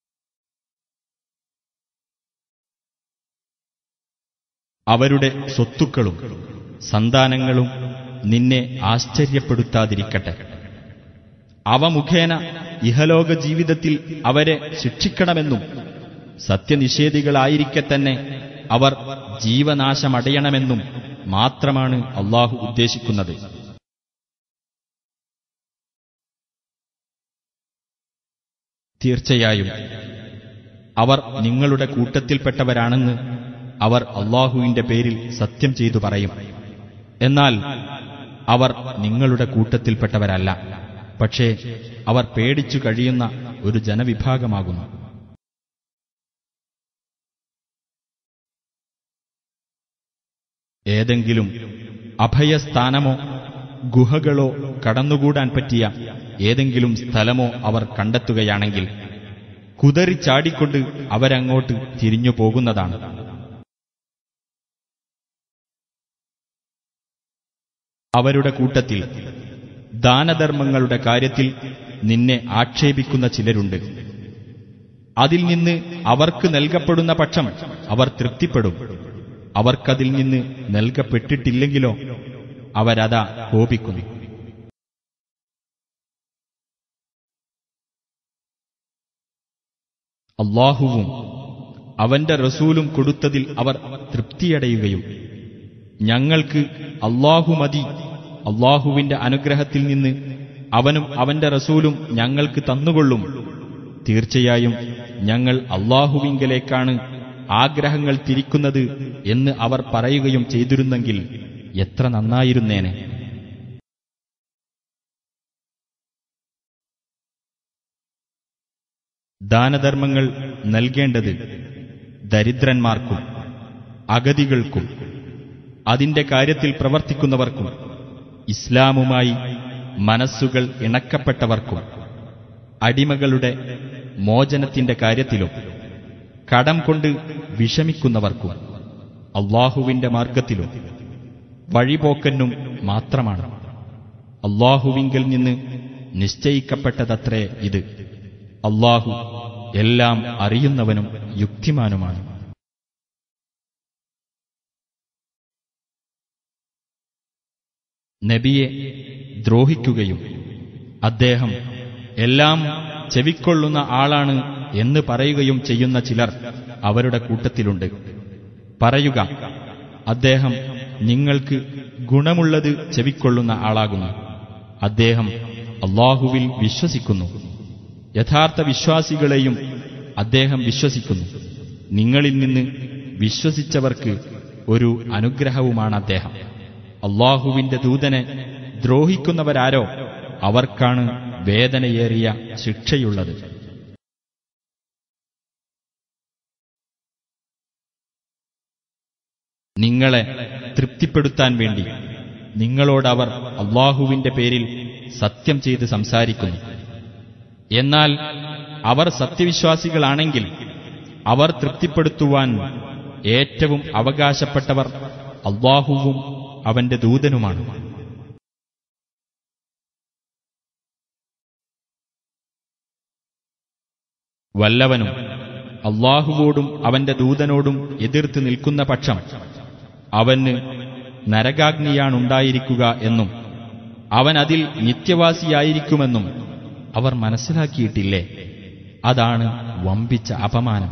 അവരുടെ സ്വത്തുക്കളും സന്താനങ്ങളും നിന്നെ ആശ്ചര്യപ്പെടുത്താതിരിക്കട്ടെ അവ മുഖേന ഇഹലോക ജീവിതത്തിൽ അവരെ ശിക്ഷിക്കണമെന്നും സത്യനിഷേധികളായിരിക്കെ തന്നെ അവർ ജീവനാശമടയണമെന്നും മാത്രമാണ് അള്ളാഹു ഉദ്ദേശിക്കുന്നത് തീർച്ചയായും അവർ നിങ്ങളുടെ കൂട്ടത്തിൽപ്പെട്ടവരാണെന്ന് അവർ അള്ളാഹുവിന്റെ പേരിൽ സത്യം ചെയ്തു പറയും എന്നാൽ അവർ നിങ്ങളുടെ കൂട്ടത്തിൽപ്പെട്ടവരല്ല പക്ഷേ അവർ പേടിച്ചു കഴിയുന്ന ഒരു ജനവിഭാഗമാകുന്നു ഏതെങ്കിലും അഭയസ്ഥാനമോ ഗുഹകളോ കടന്നുകൂടാൻ പറ്റിയ ഏതെങ്കിലും സ്ഥലമോ അവർ കണ്ടെത്തുകയാണെങ്കിൽ കുതറിച്ചാടിക്കൊണ്ട് അവരങ്ങോട്ട് തിരിഞ്ഞു പോകുന്നതാണ് അവരുടെ കൂട്ടത്തിൽ ദാനധർമ്മങ്ങളുടെ കാര്യത്തിൽ നിന്നെ ആക്ഷേപിക്കുന്ന ചിലരുണ്ട് അതിൽ നിന്ന് അവർക്ക് നൽകപ്പെടുന്ന പക്ഷം അവർ തൃപ്തിപ്പെടും അവർക്കതിൽ നിന്ന് നൽകപ്പെട്ടിട്ടില്ലെങ്കിലോ അവരതാ കോപിക്കുന്നു അള്ളാഹുവും അവന്റെ റസൂലും കൊടുത്തതിൽ അവർ തൃപ്തിയടയുകയും ഞങ്ങൾക്ക് അള്ളാഹു മതി അള്ളാഹുവിന്റെ അനുഗ്രഹത്തിൽ നിന്ന് അവനും അവന്റെ റസൂലും ഞങ്ങൾക്ക് തന്നുകൊള്ളും തീർച്ചയായും ഞങ്ങൾ അള്ളാഹുവിങ്കലേക്കാണ് ആഗ്രഹങ്ങൾ തിരിക്കുന്നത് എന്ന് അവർ പറയുകയും ചെയ്തിരുന്നെങ്കിൽ എത്ര നന്നായിരുന്നേനെ ദാനധർമ്മങ്ങൾ നൽകേണ്ടത് ദരിദ്രന്മാർക്കും അഗതികൾക്കും അതിന്റെ കാര്യത്തിൽ പ്രവർത്തിക്കുന്നവർക്കും ഇസ്ലാമുമായി മനസ്സുകൾ ഇണക്കപ്പെട്ടവർക്കും അടിമകളുടെ മോചനത്തിന്റെ കാര്യത്തിലും കടം കൊണ്ട് വിഷമിക്കുന്നവർക്കും അള്ളാഹുവിന്റെ മാർഗത്തിലും വഴിപോക്കനും മാത്രമാണ് അള്ളാഹുവിങ്കിൽ നിന്ന് നിശ്ചയിക്കപ്പെട്ടതത്രേ ഇത് അള്ളാഹു എല്ലാം അറിയുന്നവനും യുക്തിമാനുമാണ് നബിയെ ദ്രോഹിക്കുകയും അദ്ദേഹം എല്ലാം ചെവിക്കൊള്ളുന്ന ആളാണ് എന്ന് പറയുകയും ചെയ്യുന്ന ചിലർ അവരുടെ കൂട്ടത്തിലുണ്ട് പറയുക അദ്ദേഹം നിങ്ങൾക്ക് ഗുണമുള്ളത് ചെവിക്കൊള്ളുന്ന ആളാകുന്നു അദ്ദേഹം അള്ളാഹുവിൽ വിശ്വസിക്കുന്നു യഥാർത്ഥ വിശ്വാസികളെയും അദ്ദേഹം വിശ്വസിക്കുന്നു നിങ്ങളിൽ നിന്ന് വിശ്വസിച്ചവർക്ക് ഒരു അനുഗ്രഹവുമാണ് അദ്ദേഹം അള്ളാഹുവിന്റെ ദൂതനെ ദ്രോഹിക്കുന്നവരാരോ അവർക്കാണ് വേദനയേറിയ ശിക്ഷയുള്ളത് നിങ്ങളെ തൃപ്തിപ്പെടുത്താൻ വേണ്ടി നിങ്ങളോടവർ അള്ളാഹുവിന്റെ പേരിൽ സത്യം ചെയ്ത് സംസാരിക്കുന്നു എന്നാൽ അവർ സത്യവിശ്വാസികളാണെങ്കിൽ അവർ തൃപ്തിപ്പെടുത്തുവാൻ ഏറ്റവും അവകാശപ്പെട്ടവർ അള്ളാഹുവും അവന്റെ ദൂതനുമാണ് വല്ലവനും അള്ളാഹുവോടും അവന്റെ ദൂതനോടും എതിർത്ത് നിൽക്കുന്ന പക്ഷം അവന് നരകാഗ്നിയാണുണ്ടായിരിക്കുക എന്നും അവൻ അതിൽ നിത്യവാസിയായിരിക്കുമെന്നും അവർ മനസ്സിലാക്കിയിട്ടില്ലേ അതാണ് വമ്പിച്ച അപമാനം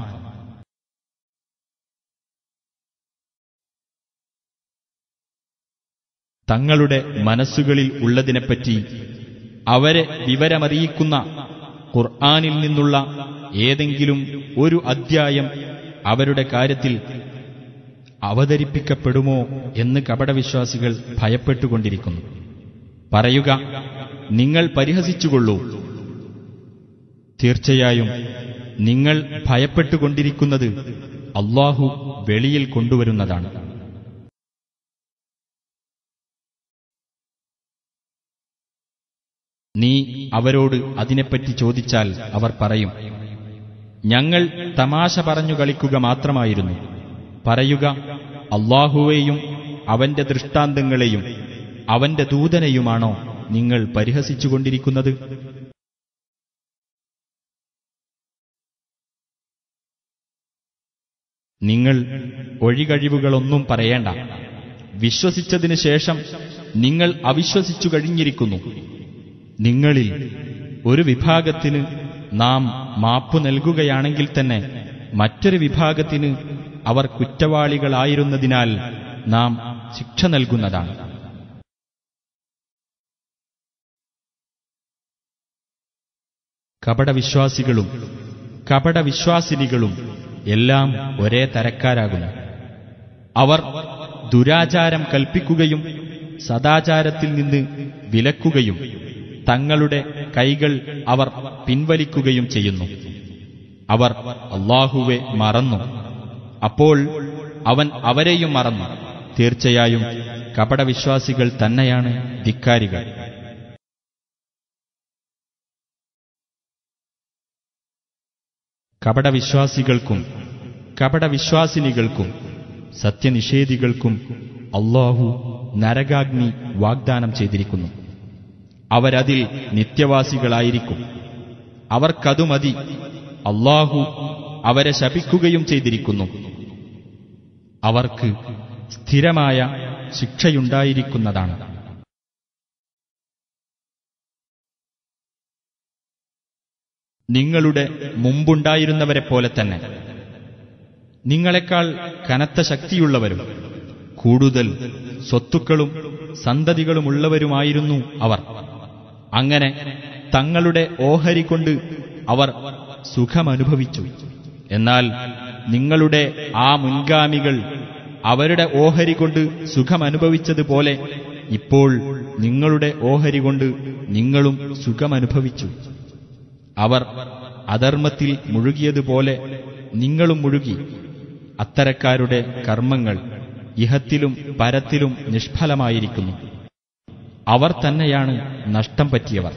തങ്ങളുടെ മനസ്സുകളിൽ ഉള്ളതിനെപ്പറ്റി അവരെ വിവരമറിയിക്കുന്ന ഖുർആാനിൽ നിന്നുള്ള ഏതെങ്കിലും ഒരു അദ്ധ്യായം അവരുടെ കാര്യത്തിൽ അവതരിപ്പിക്കപ്പെടുമോ എന്ന് കപടവിശ്വാസികൾ ഭയപ്പെട്ടുകൊണ്ടിരിക്കുന്നു പറയുക നിങ്ങൾ പരിഹസിച്ചുകൊള്ളൂ തീർച്ചയായും നിങ്ങൾ ഭയപ്പെട്ടുകൊണ്ടിരിക്കുന്നത് അള്ളാഹു വെളിയിൽ കൊണ്ടുവരുന്നതാണ് നീ അവരോട് അതിനെപ്പറ്റി ചോദിച്ചാൽ അവർ പറയും ഞങ്ങൾ തമാശ പറഞ്ഞു കളിക്കുക മാത്രമായിരുന്നു പറയുക അള്ളാഹുവേയും അവന്റെ ദൃഷ്ടാന്തങ്ങളെയും അവന്റെ ദൂതനെയുമാണോ നിങ്ങൾ പരിഹസിച്ചുകൊണ്ടിരിക്കുന്നത് നിങ്ങൾ ഒഴികഴിവുകളൊന്നും പറയേണ്ട വിശ്വസിച്ചതിനു ശേഷം നിങ്ങൾ അവിശ്വസിച്ചു കഴിഞ്ഞിരിക്കുന്നു നിങ്ങളിൽ ഒരു വിഭാഗത്തിന് നാം മാപ്പു നൽകുകയാണെങ്കിൽ തന്നെ മറ്റൊരു വിഭാഗത്തിന് അവർ കുറ്റവാളികളായിരുന്നതിനാൽ നാം ശിക്ഷ നൽകുന്നതാണ് കപടവിശ്വാസികളും കപടവിശ്വാസിനികളും എല്ലാം ഒരേ തരക്കാരാകുന്നു അവർ ദുരാചാരം കൽപ്പിക്കുകയും സദാചാരത്തിൽ നിന്ന് വിലക്കുകയും തങ്ങളുടെ കൈകൾ അവർ പിൻവലിക്കുകയും ചെയ്യുന്നു അവർ അള്ളാഹുവെ മറന്നു അപ്പോൾ അവൻ അവരെയും മറന്നു തീർച്ചയായും കപടവിശ്വാസികൾ തന്നെയാണ് ധിക്കാരികൾ കപടവിശ്വാസികൾക്കും കപടവിശ്വാസിനികൾക്കും സത്യനിഷേധികൾക്കും അള്ളാഹു നരകാഗ്നി വാഗ്ദാനം ചെയ്തിരിക്കുന്നു അവരതിൽ നിത്യവാസികളായിരിക്കും അവർക്കതു മതി അള്ളാഹു അവരെ ശപിക്കുകയും ചെയ്തിരിക്കുന്നു അവർക്ക് സ്ഥിരമായ ശിക്ഷയുണ്ടായിരിക്കുന്നതാണ് നിങ്ങളുടെ മുമ്പുണ്ടായിരുന്നവരെ പോലെ തന്നെ നിങ്ങളെക്കാൾ കനത്ത ശക്തിയുള്ളവരും കൂടുതൽ സ്വത്തുക്കളും സന്തതികളുമുള്ളവരുമായിരുന്നു അവർ അങ്ങനെ തങ്ങളുടെ ഓഹരി കൊണ്ട് അവർ സുഖമനുഭവിച്ചു എന്നാൽ നിങ്ങളുടെ ആ മുൻഗാമികൾ അവരുടെ ഓഹരി കൊണ്ട് സുഖമനുഭവിച്ചതുപോലെ ഇപ്പോൾ നിങ്ങളുടെ ഓഹരി കൊണ്ട് നിങ്ങളും സുഖമനുഭവിച്ചു അവർ അധർമ്മത്തിൽ മുഴുകിയതുപോലെ നിങ്ങളും മുഴുകി അത്തരക്കാരുടെ കർമ്മങ്ങൾ ഇഹത്തിലും പരത്തിലും നിഷ്ഫലമായിരിക്കുന്നു അവർ തന്നെയാണ് നഷ്ടം പറ്റിയവർ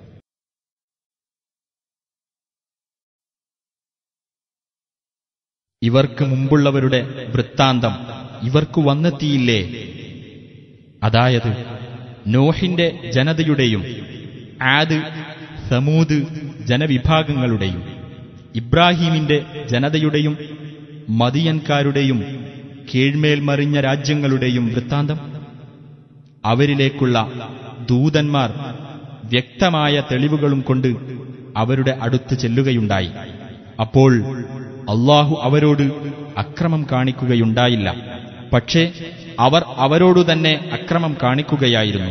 ഇവർക്ക് മുമ്പുള്ളവരുടെ വൃത്താന്തം ഇവർക്കു വന്നെത്തിയില്ലേ അതായത് നോഹിന്റെ ജനതയുടെയും ആദ് സമൂത് ജനവിഭാഗങ്ങളുടെയും ഇബ്രാഹീമിന്റെ ജനതയുടെയും മദിയൻകാരുടെയും കീഴ്മേൽ മറിഞ്ഞ രാജ്യങ്ങളുടെയും വൃത്താന്തം അവരിലേക്കുള്ള ദൂതന്മാർ വ്യക്തമായ തെളിവുകളും കൊണ്ട് അവരുടെ അടുത്ത് ചെല്ലുകയുണ്ടായി അപ്പോൾ അള്ളാഹു അവരോട് അക്രമം കാണിക്കുകയുണ്ടായില്ല പക്ഷേ അവർ അവരോടു തന്നെ അക്രമം കാണിക്കുകയായിരുന്നു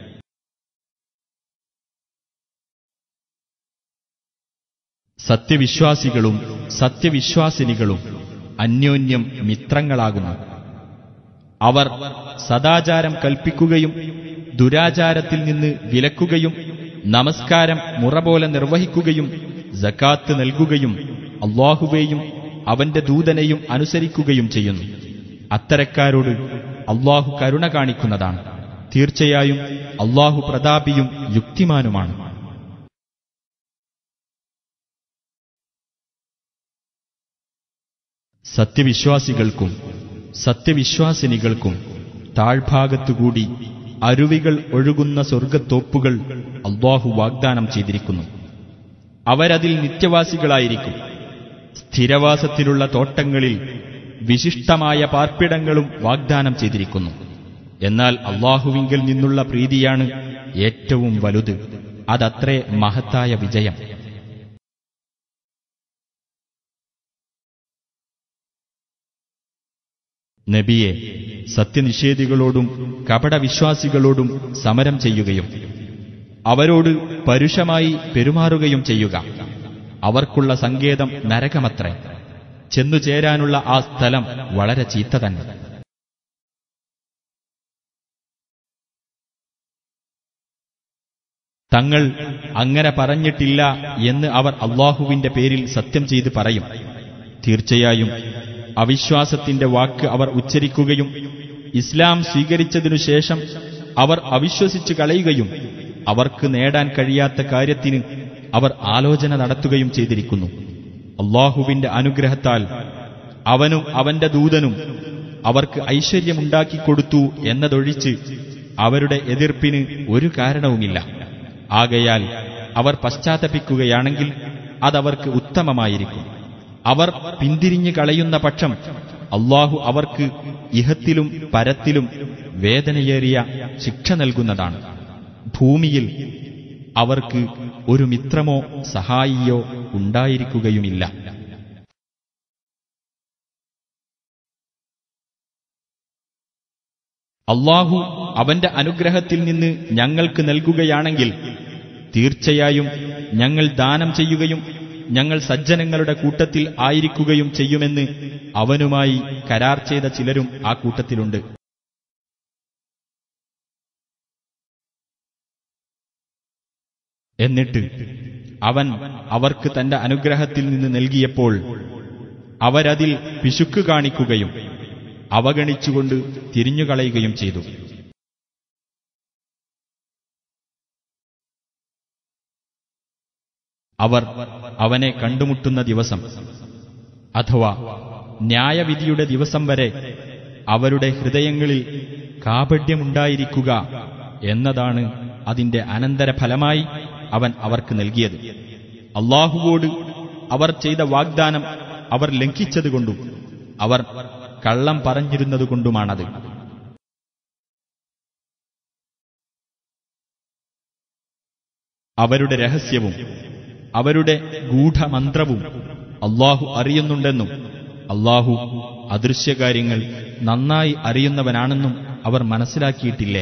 സത്യവിശ്വാസികളും സത്യവിശ്വാസിനികളും അന്യോന്യം മിത്രങ്ങളാകുന്നു അവർ സദാചാരം കൽപ്പിക്കുകയും ദുരാചാരത്തിൽ നിന്ന് വിലക്കുകയും നമസ്കാരം മുറ പോലെ നിർവഹിക്കുകയും ജക്കാത്ത് നൽകുകയും അള്ളാഹുവേയും അവന്റെ ദൂതനെയും അനുസരിക്കുകയും ചെയ്യുന്നു അത്തരക്കാരോട് അള്ളാഹു കരുണ കാണിക്കുന്നതാണ് തീർച്ചയായും അള്ളാഹു പ്രതാപിയും യുക്തിമാനുമാണ് സത്യവിശ്വാസികൾക്കും സത്യവിശ്വാസിനികൾക്കും താഴ്ഭാഗത്തുകൂടി അരുവികൾ ഒഴുകുന്ന സ്വർഗത്തോപ്പുകൾ അള്ളാഹു വാഗ്ദാനം ചെയ്തിരിക്കുന്നു അവരതിൽ നിത്യവാസികളായിരിക്കും സ്ഥിരവാസത്തിലുള്ള തോട്ടങ്ങളിൽ വിശിഷ്ടമായ പാർപ്പിടങ്ങളും വാഗ്ദാനം ചെയ്തിരിക്കുന്നു എന്നാൽ അള്ളാഹുവിങ്കിൽ നിന്നുള്ള പ്രീതിയാണ് ഏറ്റവും വലുത് അതത്രേ മഹത്തായ വിജയം നബിയെ സത്യനിഷേധികളോടും കപടവിശ്വാസികളോടും സമരം ചെയ്യുകയും അവരോട് പരുഷമായി പെരുമാറുകയും ചെയ്യുക അവർക്കുള്ള സങ്കേതം നരകമത്രേ ചെന്നു ചേരാനുള്ള ആ സ്ഥലം വളരെ ചീത്ത തന്നെ തങ്ങൾ അങ്ങനെ പറഞ്ഞിട്ടില്ല എന്ന് അവർ അള്ളാഹുവിന്റെ പേരിൽ സത്യം ചെയ്ത് പറയും തീർച്ചയായും അവിശ്വാസത്തിന്റെ വാക്ക് അവർ ഉച്ചരിക്കുകയും ഇസ്ലാം സ്വീകരിച്ചതിനു ശേഷം അവർ അവിശ്വസിച്ചു കളയുകയും അവർക്ക് നേടാൻ കഴിയാത്ത കാര്യത്തിന് അവർ ആലോചന നടത്തുകയും ചെയ്തിരിക്കുന്നു അള്ളാഹുവിന്റെ അനുഗ്രഹത്താൽ അവനും അവന്റെ ദൂതനും അവർക്ക് ഐശ്വര്യമുണ്ടാക്കിക്കൊടുത്തു എന്നതൊഴിച്ച് അവരുടെ എതിർപ്പിന് ഒരു കാരണവുമില്ല ആകയാൽ അവർ പശ്ചാത്തപിക്കുകയാണെങ്കിൽ അതവർക്ക് ഉത്തമമായിരിക്കും അവർ പിന്തിരിഞ്ഞു കളയുന്ന പക്ഷം അള്ളാഹു അവർക്ക് ഇഹത്തിലും പരത്തിലും വേദനയേറിയ ശിക്ഷ നൽകുന്നതാണ് ഭൂമിയിൽ അവർക്ക് ഒരു മിത്രമോ സഹായിയോ ഉണ്ടായിരിക്കുകയുമില്ല അള്ളാഹു അവന്റെ അനുഗ്രഹത്തിൽ നിന്ന് ഞങ്ങൾക്ക് നൽകുകയാണെങ്കിൽ തീർച്ചയായും ഞങ്ങൾ ദാനം ചെയ്യുകയും ഞങ്ങൾ സജ്ജനങ്ങളുടെ കൂട്ടത്തിൽ ആയിരിക്കുകയും ചെയ്യുമെന്ന് അവനുമായി കരാർ ചെയ്ത ചിലരും ആ കൂട്ടത്തിലുണ്ട് എന്നിട്ട് അവൻ അവർക്ക് തന്റെ അനുഗ്രഹത്തിൽ നിന്ന് നൽകിയപ്പോൾ അവരതിൽ പിശുക്ക് കാണിക്കുകയും അവഗണിച്ചുകൊണ്ട് തിരിഞ്ഞുകളയുകയും ചെയ്തു അവർ അവനെ കണ്ടുമുട്ടുന്ന ദിവസം അഥവാ ന്യായവിധിയുടെ ദിവസം വരെ അവരുടെ ഹൃദയങ്ങളിൽ കാപഡ്യമുണ്ടായിരിക്കുക എന്നതാണ് അതിന്റെ അനന്തരഫലമായി അവൻ അവർക്ക് നൽകിയത് അള്ളാഹുവോട് അവർ ചെയ്ത വാഗ്ദാനം അവർ ലംഘിച്ചതുകൊണ്ടും അവർ കള്ളം പറഞ്ഞിരുന്നതുകൊണ്ടുമാണത് അവരുടെ രഹസ്യവും അവരുടെ ഗൂഢമന്ത്രവും അള്ളാഹു അറിയുന്നുണ്ടെന്നും അള്ളാഹു അദൃശ്യകാര്യങ്ങൾ നന്നായി അറിയുന്നവനാണെന്നും അവർ മനസ്സിലാക്കിയിട്ടില്ലേ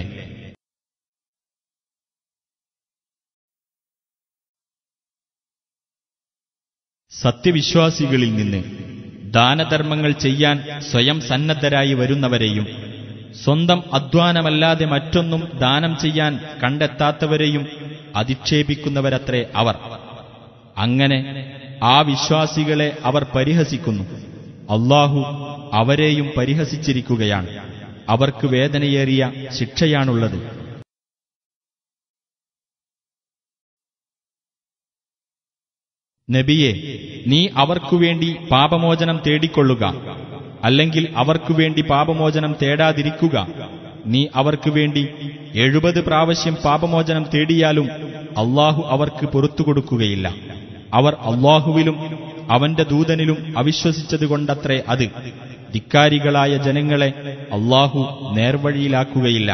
സത്യവിശ്വാസികളിൽ നിന്ന് ദാനധർമ്മങ്ങൾ ചെയ്യാൻ സ്വയം സന്നദ്ധരായി വരുന്നവരെയും സ്വന്തം അധ്വാനമല്ലാതെ മറ്റൊന്നും ദാനം ചെയ്യാൻ കണ്ടെത്താത്തവരെയും അധിക്ഷേപിക്കുന്നവരത്രേ അവർ അങ്ങനെ ആ വിശ്വാസികളെ അവർ പരിഹസിക്കുന്നു അള്ളാഹു അവരെയും പരിഹസിച്ചിരിക്കുകയാണ് അവർക്ക് വേദനയേറിയ ശിക്ഷയാണുള്ളത് നബിയെ നീ അവർക്കുവേണ്ടി പാപമോചനം തേടിക്കൊള്ളുക അല്ലെങ്കിൽ അവർക്കുവേണ്ടി പാപമോചനം തേടാതിരിക്കുക നീ അവർക്കു വേണ്ടി എഴുപത് പ്രാവശ്യം പാപമോചനം തേടിയാലും അള്ളാഹു അവർക്ക് പൊറത്തു കൊടുക്കുകയില്ല അവർ അള്ളാഹുവിലും അവന്റെ ദൂതനിലും അവിശ്വസിച്ചതുകൊണ്ടത്രേ അത് ധിക്കാരികളായ ജനങ്ങളെ അള്ളാഹു നേർവഴിയിലാക്കുകയില്ല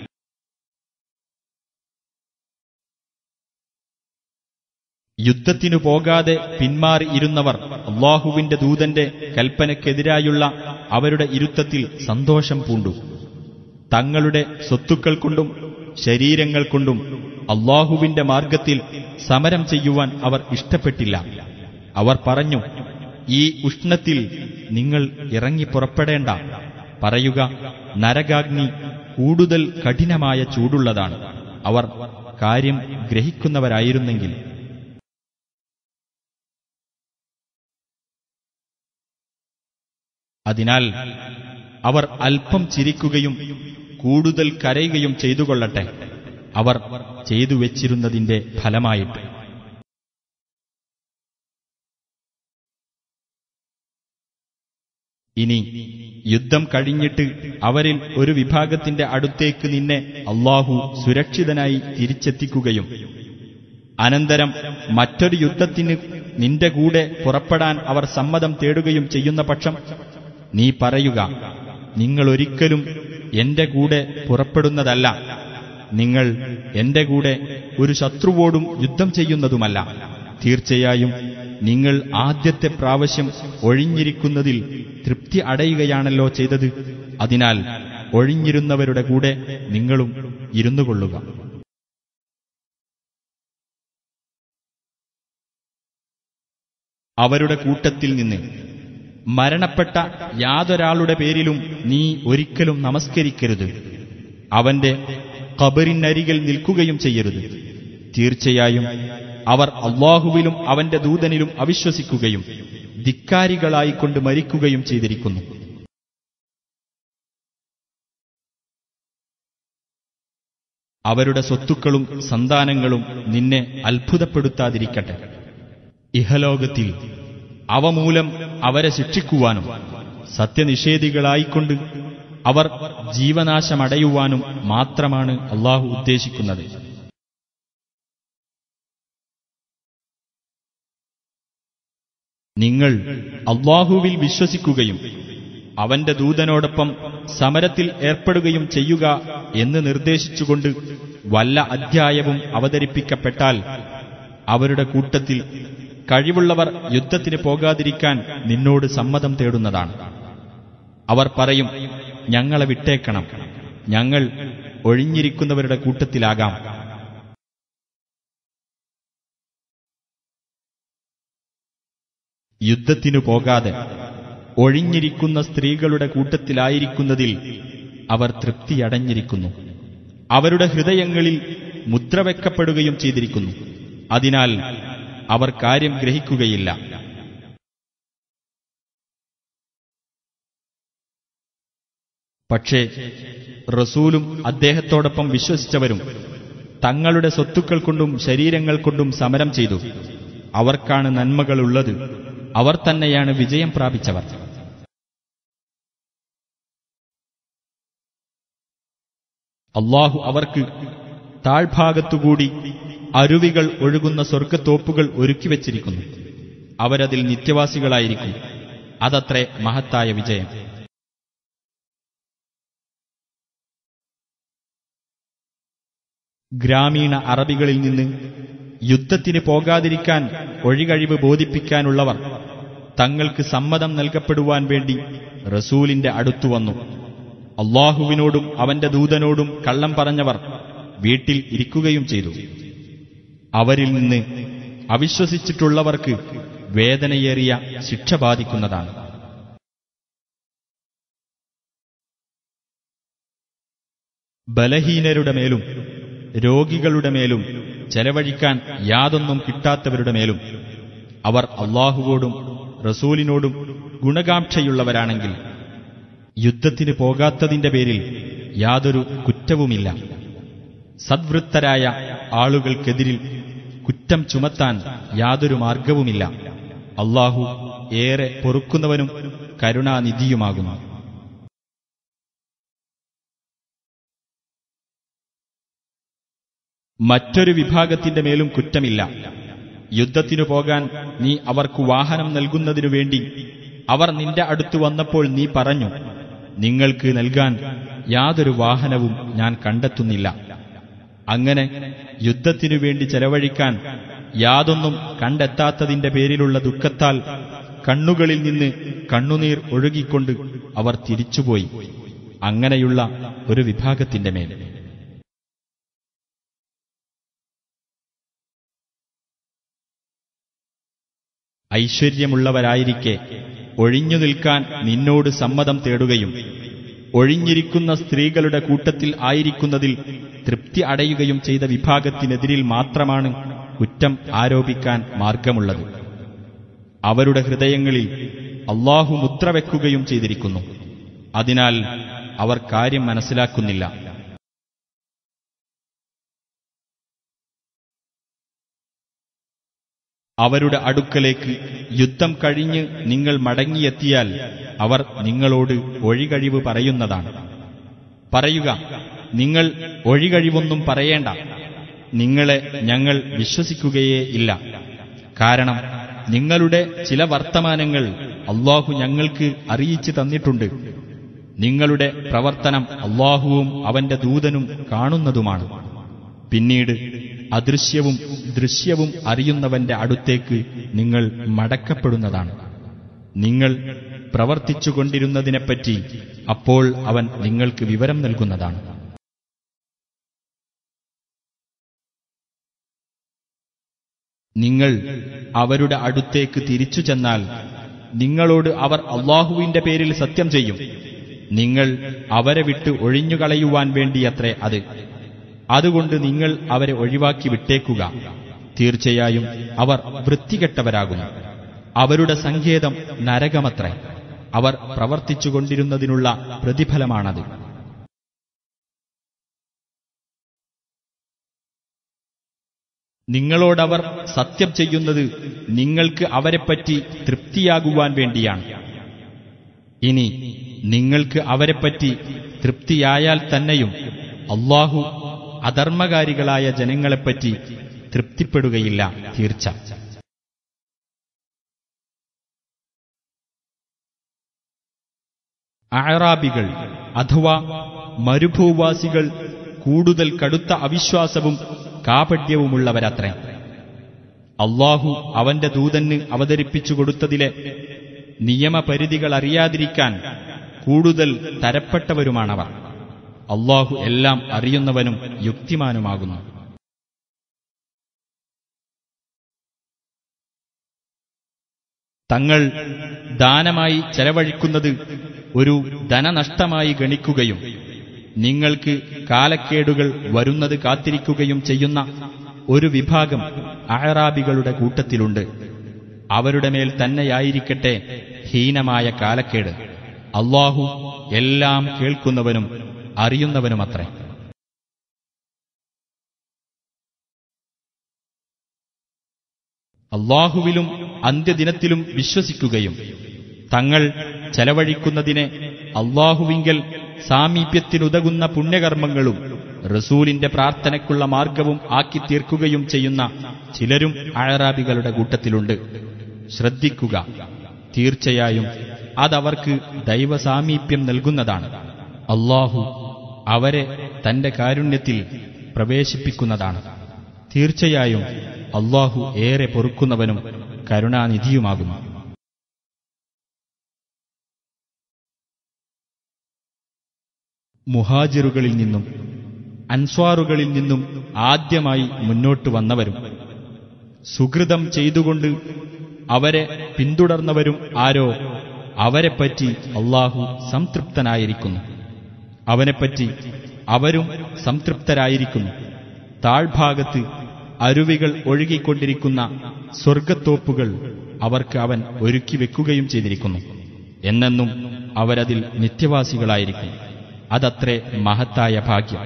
യുദ്ധത്തിനു പോകാതെ പിന്മാറി ഇരുന്നവർ അള്ളാഹുവിന്റെ ദൂതന്റെ കൽപ്പനയ്ക്കെതിരായുള്ള അവരുടെ ഇരുത്തത്തിൽ സന്തോഷം പൂണ്ടു തങ്ങളുടെ സ്വത്തുക്കൾ കൊണ്ടും ശരീരങ്ങൾ കൊണ്ടും അള്ളാഹുവിന്റെ മാർഗത്തിൽ സമരം ചെയ്യുവാൻ അവർ ഇഷ്ടപ്പെട്ടില്ല അവർ പറഞ്ഞു ഈ ഉഷ്ണത്തിൽ നിങ്ങൾ ഇറങ്ങി പുറപ്പെടേണ്ട പറയുക നരകാഗ്നി കൂടുതൽ കഠിനമായ ചൂടുള്ളതാണ് അവർ കാര്യം ഗ്രഹിക്കുന്നവരായിരുന്നെങ്കിൽ അതിനാൽ അവർ അല്പം ചിരിക്കുകയും കൂടുതൽ കരയുകയും ചെയ്തുകൊള്ളട്ടെ അവർ ചെയ്തു വെച്ചിരുന്നതിന്റെ ഫലമായിട്ട് ഇനി യുദ്ധം കഴിഞ്ഞിട്ട് അവരിൽ ഒരു വിഭാഗത്തിന്റെ അടുത്തേക്ക് നിന്നെ അള്ളാഹു സുരക്ഷിതനായി തിരിച്ചെത്തിക്കുകയും അനന്തരം മറ്റൊരു യുദ്ധത്തിന് നിന്റെ കൂടെ പുറപ്പെടാൻ അവർ സമ്മതം തേടുകയും ചെയ്യുന്ന പക്ഷം നീ പറയുക നിങ്ങളൊരിക്കലും എന്റെ കൂടെ പുറപ്പെടുന്നതല്ല നിങ്ങൾ എന്റെ കൂടെ ഒരു ശത്രുവോടും യുദ്ധം ചെയ്യുന്നതുമല്ല തീർച്ചയായും നിങ്ങൾ ആദ്യത്തെ പ്രാവശ്യം ഒഴിഞ്ഞിരിക്കുന്നതിൽ തൃപ്തി അടയുകയാണല്ലോ ചെയ്തത് അതിനാൽ ഒഴിഞ്ഞിരുന്നവരുടെ കൂടെ നിങ്ങളും ഇരുന്നുകൊള്ളുക അവരുടെ കൂട്ടത്തിൽ നിന്ന് മരണപ്പെട്ട യാതൊരാളുടെ പേരിലും നീ ഒരിക്കലും നമസ്കരിക്കരുത് അവന്റെ കബറിനരികിൽ നിൽക്കുകയും ചെയ്യരുത് തീർച്ചയായും അവർ അള്ളാഹുവിലും അവന്റെ ദൂതനിലും അവിശ്വസിക്കുകയും ധിക്കാരികളായിക്കൊണ്ട് മരിക്കുകയും ചെയ്തിരിക്കുന്നു അവരുടെ സ്വത്തുക്കളും സന്താനങ്ങളും നിന്നെ അത്ഭുതപ്പെടുത്താതിരിക്കട്ടെ ഇഹലോകത്തിൽ അവ മൂലം അവരെ ശിക്ഷിക്കുവാനും സത്യനിഷേധികളായിക്കൊണ്ട് അവർ ജീവനാശമടയുവാനും മാത്രമാണ് അള്ളാഹു ഉദ്ദേശിക്കുന്നത് നിങ്ങൾ അള്ളാഹുവിൽ വിശ്വസിക്കുകയും അവന്റെ ദൂതനോടൊപ്പം സമരത്തിൽ ഏർപ്പെടുകയും ചെയ്യുക എന്ന് നിർദ്ദേശിച്ചുകൊണ്ട് വല്ല അധ്യായവും അവതരിപ്പിക്കപ്പെട്ടാൽ അവരുടെ കൂട്ടത്തിൽ കഴിവുള്ളവർ യുദ്ധത്തിന് പോകാതിരിക്കാൻ നിന്നോട് സമ്മതം തേടുന്നതാണ് അവർ പറയും ഞങ്ങളെ വിട്ടേക്കണം ഞങ്ങൾ ഒഴിഞ്ഞിരിക്കുന്നവരുടെ കൂട്ടത്തിലാകാം യുദ്ധത്തിനു പോകാതെ ഒഴിഞ്ഞിരിക്കുന്ന സ്ത്രീകളുടെ കൂട്ടത്തിലായിരിക്കുന്നതിൽ അവർ തൃപ്തിയടഞ്ഞിരിക്കുന്നു അവരുടെ ഹൃദയങ്ങളിൽ മുദ്രവെക്കപ്പെടുകയും ചെയ്തിരിക്കുന്നു അതിനാൽ അവർ കാര്യം ഗ്രഹിക്കുകയില്ല പക്ഷേ റസൂലും അദ്ദേഹത്തോടൊപ്പം വിശ്വസിച്ചവരും തങ്ങളുടെ സ്വത്തുക്കൾ കൊണ്ടും ശരീരങ്ങൾ കൊണ്ടും സമരം ചെയ്തു അവർക്കാണ് നന്മകളുള്ളത് അവർ തന്നെയാണ് വിജയം പ്രാപിച്ചവർ അള്ളാഹു അവർക്ക് താഴ്ഭാഗത്തുകൂടി അരുവികൾ ഒഴുകുന്ന സ്വർഗത്തോപ്പുകൾ ഒരുക്കിവച്ചിരിക്കുന്നു അവരതിൽ നിത്യവാസികളായിരിക്കും അതത്രേ മഹത്തായ വിജയം ഗ്രാമീണ അറബികളിൽ നിന്ന് യുദ്ധത്തിന് പോകാതിരിക്കാൻ ഒഴികഴിവ് ബോധിപ്പിക്കാനുള്ളവർ തങ്ങൾക്ക് സമ്മതം നൽകപ്പെടുവാൻ വേണ്ടി റസൂലിന്റെ അടുത്തു വന്നു അള്ളാഹുവിനോടും അവന്റെ ദൂതനോടും കള്ളം പറഞ്ഞവർ വീട്ടിൽ ഇരിക്കുകയും ചെയ്തു അവരിൽ നിന്ന് അവിശ്വസിച്ചിട്ടുള്ളവർക്ക് വേദനയേറിയ ശിക്ഷ ബാധിക്കുന്നതാണ് ബലഹീനരുടെ മേലും രോഗികളുടെ മേലും ചെലവഴിക്കാൻ യാതൊന്നും കിട്ടാത്തവരുടെ മേലും അവർ അള്ളാഹുവോടും റസൂലിനോടും ഗുണകാംക്ഷയുള്ളവരാണെങ്കിൽ യുദ്ധത്തിന് പോകാത്തതിന്റെ പേരിൽ യാതൊരു കുറ്റവുമില്ല സദ്വൃത്തരായ ആളുകൾക്കെതിരിൽ കുറ്റം ചുമത്താൻ യാതൊരു മാർഗവുമില്ല അള്ളാഹു ഏറെ പൊറുക്കുന്നവനും കരുണാനിധിയുമാകുന്നു മറ്റൊരു വിഭാഗത്തിന്റെ മേലും കുറ്റമില്ല യുദ്ധത്തിനു പോകാൻ നീ അവർക്ക് വാഹനം നൽകുന്നതിനു വേണ്ടി അവർ നിന്റെ അടുത്ത് വന്നപ്പോൾ നീ പറഞ്ഞു നിങ്ങൾക്ക് നൽകാൻ യാതൊരു വാഹനവും ഞാൻ കണ്ടെത്തുന്നില്ല അങ്ങനെ യുദ്ധത്തിനു വേണ്ടി ചെലവഴിക്കാൻ യാതൊന്നും കണ്ടെത്താത്തതിന്റെ പേരിലുള്ള ദുഃഖത്താൽ കണ്ണുകളിൽ നിന്ന് കണ്ണുനീർ ഒഴുകിക്കൊണ്ട് അവർ തിരിച്ചുപോയി അങ്ങനെയുള്ള ഒരു വിഭാഗത്തിന്റെ മേൽ ഐശ്വര്യമുള്ളവരായിരിക്കെ ഒഴിഞ്ഞു നിൽക്കാൻ നിന്നോട് സമ്മതം തേടുകയും ഒഴിഞ്ഞിരിക്കുന്ന സ്ത്രീകളുടെ കൂട്ടത്തിൽ ആയിരിക്കുന്നതിൽ തൃപ്തി അടയുകയും ചെയ്ത വിഭാഗത്തിനെതിരിൽ മാത്രമാണ് കുറ്റം ആരോപിക്കാൻ മാർഗമുള്ളത് അവരുടെ ഹൃദയങ്ങളിൽ അള്ളാഹു മുദ്ര വെക്കുകയും ചെയ്തിരിക്കുന്നു അതിനാൽ അവർ കാര്യം മനസ്സിലാക്കുന്നില്ല അവരുടെ അടുക്കലേക്ക് യുദ്ധം കഴിഞ്ഞ് നിങ്ങൾ മടങ്ങിയെത്തിയാൽ അവർ നിങ്ങളോട് ഒഴികഴിവ് പറയുന്നതാണ് പറയുക നിങ്ങൾ ഒഴികഴിവൊന്നും പറയേണ്ട നിങ്ങളെ ഞങ്ങൾ വിശ്വസിക്കുകയേ ഇല്ല കാരണം നിങ്ങളുടെ ചില വർത്തമാനങ്ങൾ അള്ളാഹു ഞങ്ങൾക്ക് അറിയിച്ചു തന്നിട്ടുണ്ട് നിങ്ങളുടെ പ്രവർത്തനം അള്ളാഹുവും അവന്റെ ദൂതനും കാണുന്നതുമാണ് പിന്നീട് അദൃശ്യവും ദൃശ്യവും അറിയുന്നവന്റെ അടുത്തേക്ക് നിങ്ങൾ മടക്കപ്പെടുന്നതാണ് നിങ്ങൾ പ്രവർത്തിച്ചുകൊണ്ടിരുന്നതിനെപ്പറ്റി അപ്പോൾ അവൻ നിങ്ങൾക്ക് വിവരം നൽകുന്നതാണ് നിങ്ങൾ അവരുടെ അടുത്തേക്ക് തിരിച്ചു ചെന്നാൽ നിങ്ങളോട് അവർ അള്ളാഹുവിന്റെ പേരിൽ സത്യം ചെയ്യും നിങ്ങൾ അവരെ വിട്ട് ഒഴിഞ്ഞുകളയുവാൻ വേണ്ടിയത്രേ അത് അതുകൊണ്ട് നിങ്ങൾ അവരെ ഒഴിവാക്കി വിട്ടേക്കുക തീർച്ചയായും അവർ വൃത്തികെട്ടവരാകുന്നു അവരുടെ സങ്കേതം നരകമത്രേ അവർ പ്രവർത്തിച്ചുകൊണ്ടിരുന്നതിനുള്ള പ്രതിഫലമാണത് നിങ്ങളോടവർ സത്യം ചെയ്യുന്നത് നിങ്ങൾക്ക് അവരെപ്പറ്റി തൃപ്തിയാകുവാൻ വേണ്ടിയാണ് ഇനി നിങ്ങൾക്ക് അവരെപ്പറ്റി തൃപ്തിയായാൽ തന്നെയും അള്ളാഹു അധർമ്മകാരികളായ ജനങ്ങളെപ്പറ്റി തൃപ്തിപ്പെടുകയില്ല തീർച്ച അഴറാബികൾ അഥവാ മരുഭൂവാസികൾ കൂടുതൽ കടുത്ത അവിശ്വാസവും കാപട്യവുമുള്ളവരത്രേ അള്ളാഹു അവന്റെ ദൂതന് അവതരിപ്പിച്ചു കൊടുത്തതിലെ നിയമപരിധികൾ അറിയാതിരിക്കാൻ കൂടുതൽ തരപ്പെട്ടവരുമാണവർ അള്ളാഹു എല്ലാം അറിയുന്നവനും യുക്തിമാനുമാകുന്നു തങ്ങൾ ദാനമായി ചെലവഴിക്കുന്നത് ഒരു ധനനഷ്ടമായി ഗണിക്കുകയും നിങ്ങൾക്ക് കാലക്കേടുകൾ വരുന്നത് കാത്തിരിക്കുകയും ചെയ്യുന്ന ഒരു വിഭാഗം അഹറാബികളുടെ കൂട്ടത്തിലുണ്ട് അവരുടെ മേൽ തന്നെയായിരിക്കട്ടെ ഹീനമായ കാലക്കേട് അള്ളാഹു എല്ലാം കേൾക്കുന്നവനും അറിയുന്നവനുമത്രേ അള്ളാഹുവിലും അന്ത്യദിനത്തിലും വിശ്വസിക്കുകയും തങ്ങൾ ചെലവഴിക്കുന്നതിനെ അള്ളാഹുവിങ്കൽ സാമീപ്യത്തിനുതകുന്ന പുണ്യകർമ്മങ്ങളും റസൂലിന്റെ പ്രാർത്ഥനയ്ക്കുള്ള മാർഗവും ആക്കി തീർക്കുകയും ചെയ്യുന്ന ചിലരും അഴറാബികളുടെ കൂട്ടത്തിലുണ്ട് ശ്രദ്ധിക്കുക തീർച്ചയായും അതവർക്ക് ദൈവസാമീപ്യം നൽകുന്നതാണ് അള്ളാഹു അവരെ തന്റെ കാരുണ്യത്തിൽ പ്രവേശിപ്പിക്കുന്നതാണ് തീർച്ചയായും അള്ളാഹു ഏറെ പൊറുക്കുന്നവനും കരുണാനിധിയുമാകുന്നു മുഹാജിറുകളിൽ നിന്നും അൻസ്വാറുകളിൽ നിന്നും ആദ്യമായി മുന്നോട്ട് വന്നവരും സുഹൃതം ചെയ്തുകൊണ്ട് അവരെ പിന്തുടർന്നവരും ആരോ അവരെപ്പറ്റി അള്ളാഹു സംതൃപ്തനായിരിക്കുന്നു അവനെപ്പറ്റി അവരും സംതൃപ്തരായിരിക്കുന്നു താഴ്ഭാഗത്ത് അരുവികൾ ഒഴുകിക്കൊണ്ടിരിക്കുന്ന സ്വർഗത്തോപ്പുകൾ അവർക്ക് അവൻ ഒരുക്കി വെക്കുകയും ചെയ്തിരിക്കുന്നു എന്നെന്നും അവരതിൽ നിത്യവാസികളായിരിക്കും അതത്രേ മഹത്തായ ഭാഗ്യം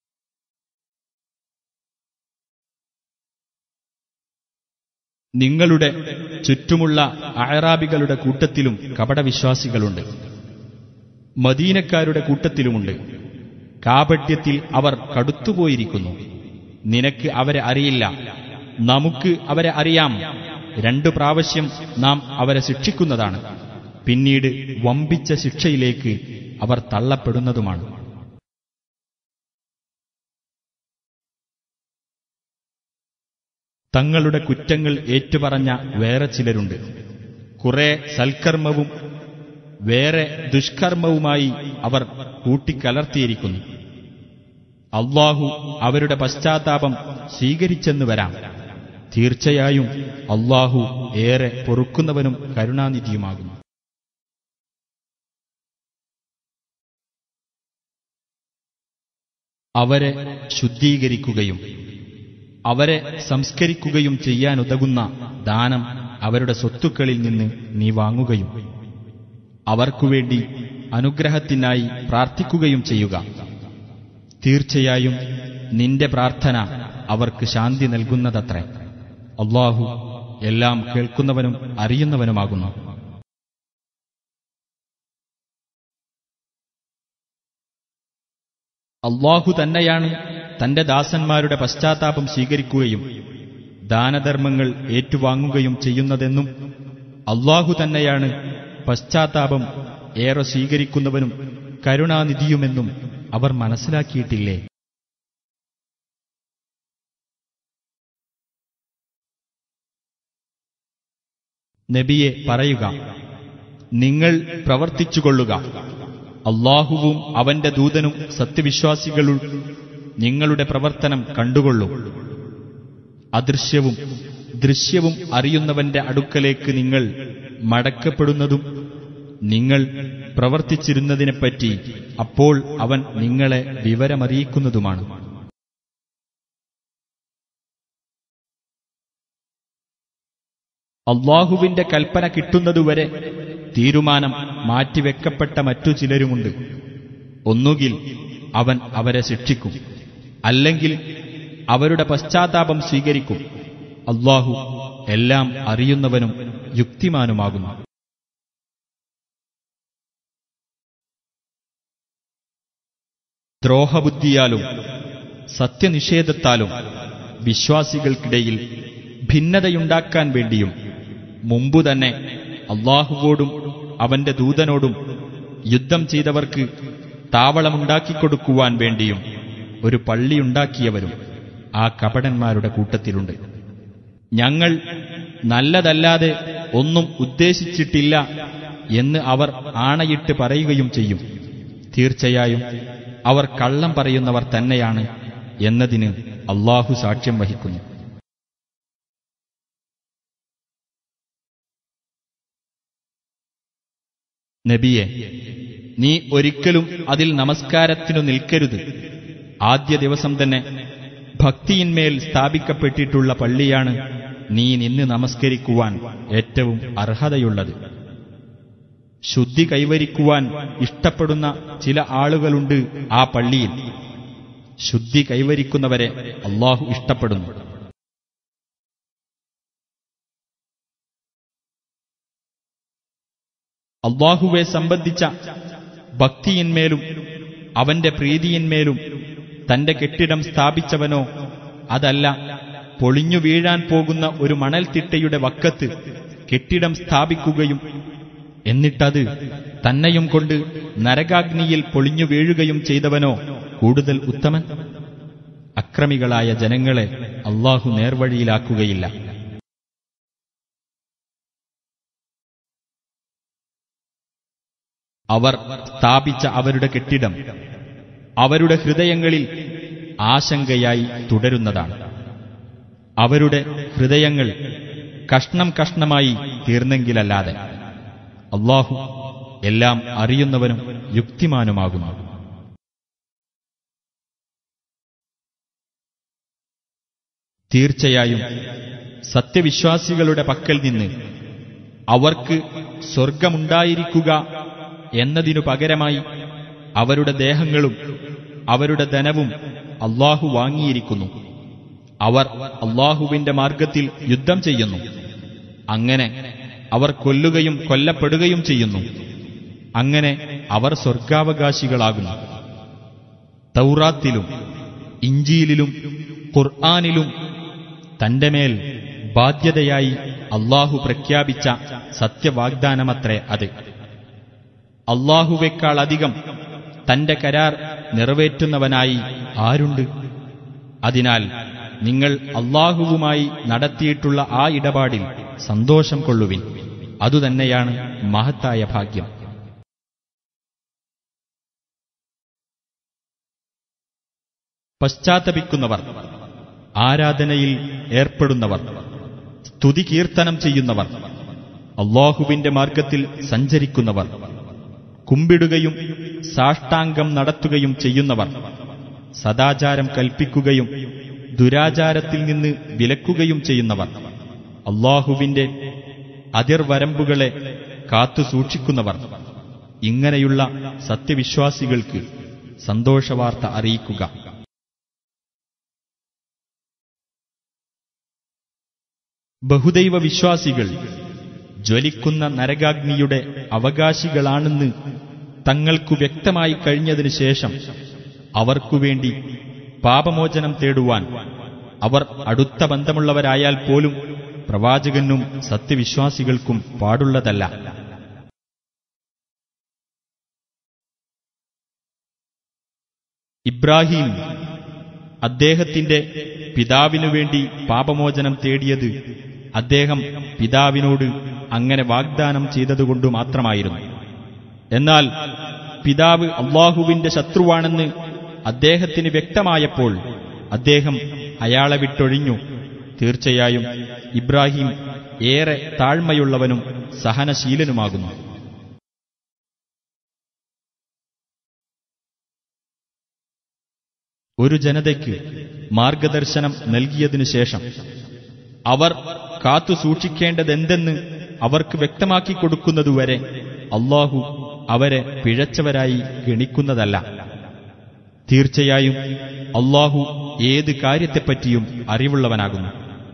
നിങ്ങളുടെ ചുറ്റുമുള്ള അഴറാബികളുടെ കൂട്ടത്തിലും കപടവിശ്വാസികളുണ്ട് മദീനക്കാരുടെ കൂട്ടത്തിലുമുണ്ട് കാപട്യത്തിൽ അവർ കടുത്തുപോയിരിക്കുന്നു നിനക്ക് അവരെ അറിയില്ല നമുക്ക് അവരെ അറിയാം രണ്ടു പ്രാവശ്യം നാം അവരെ ശിക്ഷിക്കുന്നതാണ് പിന്നീട് വമ്പിച്ച ശിക്ഷയിലേക്ക് അവർ തള്ളപ്പെടുന്നതുമാണ് തങ്ങളുടെ കുറ്റങ്ങൾ ഏറ്റുപറഞ്ഞ വേറെ ചിലരുണ്ട് കുറെ സൽക്കർമ്മവും വേറെ ദുഷ്കർമ്മവുമായി അവർ കൂട്ടിക്കലർത്തിയിരിക്കുന്നു അള്ളാഹു അവരുടെ പശ്ചാത്താപം സ്വീകരിച്ചെന്ന് വരാം തീർച്ചയായും അള്ളാഹു ഏറെ പൊറുക്കുന്നവനും കരുണാനിധിയുമാകുന്നു അവരെ ശുദ്ധീകരിക്കുകയും അവരെ സംസ്കരിക്കുകയും ചെയ്യാനുതകുന്ന ദാനം അവരുടെ സ്വത്തുക്കളിൽ നിന്ന് നീ വാങ്ങുകയും അവർക്കുവേണ്ടി അനുഗ്രഹത്തിനായി പ്രാർത്ഥിക്കുകയും ചെയ്യുക തീർച്ചയായും നിന്റെ പ്രാർത്ഥന അവർക്ക് ശാന്തി നൽകുന്നതത്രേ അള്ളാഹു എല്ലാം കേൾക്കുന്നവനും അറിയുന്നവനുമാകുന്നു അള്ളാഹു തന്നെയാണ് തന്റെ ദാസന്മാരുടെ പശ്ചാത്താപം സ്വീകരിക്കുകയും ദാനധർമ്മങ്ങൾ ഏറ്റുവാങ്ങുകയും ചെയ്യുന്നതെന്നും അള്ളാഹു തന്നെയാണ് പശ്ചാത്താപം ഏറെ സ്വീകരിക്കുന്നവനും കരുണാനിധിയുമെന്നും അവർ മനസ്സിലാക്കിയിട്ടില്ലേ നബിയെ പറയുക നിങ്ങൾ പ്രവർത്തിച്ചുകൊള്ളുക അള്ളാഹുവും അവന്റെ ദൂതനും സത്യവിശ്വാസികളും നിങ്ങളുടെ പ്രവർത്തനം കണ്ടുകൊള്ളും അദൃശ്യവും ദൃശ്യവും അറിയുന്നവന്റെ അടുക്കലേക്ക് നിങ്ങൾ മടക്കപ്പെടുന്നതും നിങ്ങൾ പ്രവർത്തിച്ചിരുന്നതിനെപ്പറ്റി അപ്പോൾ അവൻ നിങ്ങളെ വിവരമറിയിക്കുന്നതുമാണ് അള്ളാഹുവിന്റെ കൽപ്പന കിട്ടുന്നതുവരെ തീരുമാനം മാറ്റിവെക്കപ്പെട്ട മറ്റു ചിലരുമുണ്ട് ഒന്നുകിൽ അവൻ അവരെ ശിക്ഷിക്കും അല്ലെങ്കിൽ അവരുടെ പശ്ചാത്താപം സ്വീകരിക്കും അള്ളാഹു എല്ലാം അറിയുന്നവനും യുക്തിമാനുമാകുന്നു ദ്രോഹബുദ്ധിയാലും സത്യനിഷേധത്താലും വിശ്വാസികൾക്കിടയിൽ ഭിന്നതയുണ്ടാക്കാൻ വേണ്ടിയും മുമ്പു തന്നെ അള്ളാഹുവോടും അവന്റെ ദൂതനോടും യുദ്ധം ചെയ്തവർക്ക് താവളമുണ്ടാക്കിക്കൊടുക്കുവാൻ വേണ്ടിയും ഒരു പള്ളിയുണ്ടാക്കിയവരും ആ കപടന്മാരുടെ കൂട്ടത്തിലുണ്ട് ഞങ്ങൾ നല്ലതല്ലാതെ ഒന്നും ഉദ്ദേശിച്ചിട്ടില്ല എന്ന് അവർ ആണയിട്ട് പറയുകയും ചെയ്യും തീർച്ചയായും അവർ കള്ളം പറയുന്നവർ തന്നെയാണ് എന്നതിന് അള്ളാഹു സാക്ഷ്യം വഹിക്കുന്നു നബിയെ നീ ഒരിക്കലും അതിൽ നമസ്കാരത്തിനു നിൽക്കരുത് ആദ്യ ദിവസം തന്നെ ഭക്തിയിന്മേൽ സ്ഥാപിക്കപ്പെട്ടിട്ടുള്ള പള്ളിയാണ് നീ നിന്ന് നമസ്കരിക്കുവാൻ ഏറ്റവും അർഹതയുള്ളത് ശുദ്ധി കൈവരിക്കുവാൻ ഇഷ്ടപ്പെടുന്ന ചില ആളുകളുണ്ട് ആ പള്ളിയിൽ ശുദ്ധി കൈവരിക്കുന്നവരെ അള്ളാഹു ഇഷ്ടപ്പെടുന്നു അള്ളാഹുവെ സംബന്ധിച്ച ഭക്തിയിന്മേലും അവന്റെ പ്രീതിയിന്മേലും തന്റെ കെട്ടിടം സ്ഥാപിച്ചവനോ അതല്ല പൊളിഞ്ഞു വീഴാൻ പോകുന്ന ഒരു മണൽത്തിട്ടയുടെ വക്കത്ത് കെട്ടിടം സ്ഥാപിക്കുകയും എന്നിട്ടത് തന്നെയും കൊണ്ട് നരകാഗ്നിയിൽ പൊളിഞ്ഞു വീഴുകയും ചെയ്തവനോ കൂടുതൽ ഉത്തമൻ അക്രമികളായ ജനങ്ങളെ അള്ളാഹു നേർവഴിയിലാക്കുകയില്ല അവർ സ്ഥാപിച്ച അവരുടെ കെട്ടിടം അവരുടെ ഹൃദയങ്ങളിൽ ആശങ്കയായി തുടരുന്നതാണ് അവരുടെ ഹൃദയങ്ങൾ കഷ്ണം കഷ്ണമായി തീർന്നെങ്കിലല്ലാതെ അള്ളാഹു എല്ലാം അറിയുന്നവനും യുക്തിമാനുമാകുന്നു തീർച്ചയായും സത്യവിശ്വാസികളുടെ പക്കൽ നിന്ന് അവർക്ക് സ്വർഗമുണ്ടായിരിക്കുക എന്നതിനു പകരമായി അവരുടെ ദേഹങ്ങളും അവരുടെ ധനവും അള്ളാഹു വാങ്ങിയിരിക്കുന്നു അവർ അള്ളാഹുവിന്റെ മാർഗത്തിൽ യുദ്ധം ചെയ്യുന്നു അങ്ങനെ അവർ കൊല്ലുകയും കൊല്ലപ്പെടുകയും ചെയ്യുന്നു അങ്ങനെ അവർ സ്വർഗാവകാശികളാകുന്നു തൗറാത്തിലും ഇഞ്ചിയിലും ഖുർആാനിലും തന്റെ മേൽ ബാധ്യതയായി അള്ളാഹു പ്രഖ്യാപിച്ച സത്യവാഗ്ദാനമത്രേ അത് അള്ളാഹുവേക്കാൾ അധികം തന്റെ കരാർ നിറവേറ്റുന്നവനായി ആരുണ്ട് അതിനാൽ നിങ്ങൾ അള്ളാഹുവുമായി നടത്തിയിട്ടുള്ള ആ ഇടപാടിൽ സന്തോഷം കൊള്ളുവിൻ അതുതന്നെയാണ് മഹത്തായ ഭാഗ്യം പശ്ചാത്തപിക്കുന്നവർ ആരാധനയിൽ ഏർപ്പെടുന്നവർ സ്തുതി കീർത്തനം ചെയ്യുന്നവർ അള്ളാഹുവിന്റെ മാർഗത്തിൽ സഞ്ചരിക്കുന്നവർ കുമ്പിടുകയും സാഷ്ടാംഗം നടത്തുകയും ചെയ്യുന്നവർ സദാചാരം കൽപ്പിക്കുകയും ദുരാചാരത്തിൽ നിന്ന് വിലക്കുകയും ചെയ്യുന്നവർ അള്ളാഹുവിന്റെ അതിർവരമ്പുകളെ കാത്തു സൂക്ഷിക്കുന്നവർ ഇങ്ങനെയുള്ള സത്യവിശ്വാസികൾക്ക് സന്തോഷവാർത്ത അറിയിക്കുക ബഹുദൈവ വിശ്വാസികൾ ജ്വലിക്കുന്ന നരകാഗ്നിയുടെ അവകാശികളാണെന്ന് തങ്ങൾക്കു വ്യക്തമായി കഴിഞ്ഞതിനു ശേഷം അവർക്കുവേണ്ടി പാപമോചനം തേടുവാൻ അവർ അടുത്ത ബന്ധമുള്ളവരായാൽ പോലും പ്രവാചകനും സത്യവിശ്വാസികൾക്കും പാടുള്ളതല്ല ഇബ്രാഹിം അദ്ദേഹത്തിന്റെ പിതാവിനു വേണ്ടി പാപമോചനം തേടിയത് അദ്ദേഹം പിതാവിനോട് അങ്ങനെ വാഗ്ദാനം ചെയ്തതുകൊണ്ടു മാത്രമായിരുന്നു എന്നാൽ പിതാവ് അള്ളാഹുവിന്റെ ശത്രുവാണെന്ന് അദ്ദേഹത്തിന് വ്യക്തമായപ്പോൾ അദ്ദേഹം അയാളെ വിട്ടൊഴിഞ്ഞു തീർച്ചയായും ഇബ്രാഹിം ഏറെ താഴ്മയുള്ളവനും സഹനശീലനുമാകുന്നു ഒരു ജനതയ്ക്ക് മാർഗദർശനം നൽകിയതിനു ശേഷം അവർ കാത്തു സൂക്ഷിക്കേണ്ടതെന്തെന്ന് അവർക്ക് വ്യക്തമാക്കി കൊടുക്കുന്നതുവരെ അള്ളാഹു അവരെ പിഴച്ചവരായി ഗണിക്കുന്നതല്ല തീർച്ചയായും അള്ളാഹു ഏത് കാര്യത്തെപ്പറ്റിയും അറിവുള്ളവനാകുന്നു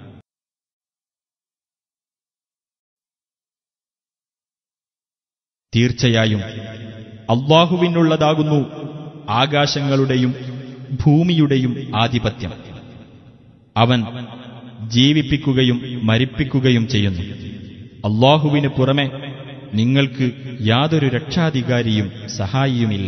തീർച്ചയായും അള്ളാഹുവിനുള്ളതാകുന്നു ആകാശങ്ങളുടെയും ഭൂമിയുടെയും ആധിപത്യം അവൻ ജീവിപ്പിക്കുകയും മരിപ്പിക്കുകയും ചെയ്യുന്നു അള്ളാഹുവിന് പുറമെ നിങ്ങൾക്ക് യാതൊരു രക്ഷാധികാരിയും സഹായിയുമില്ല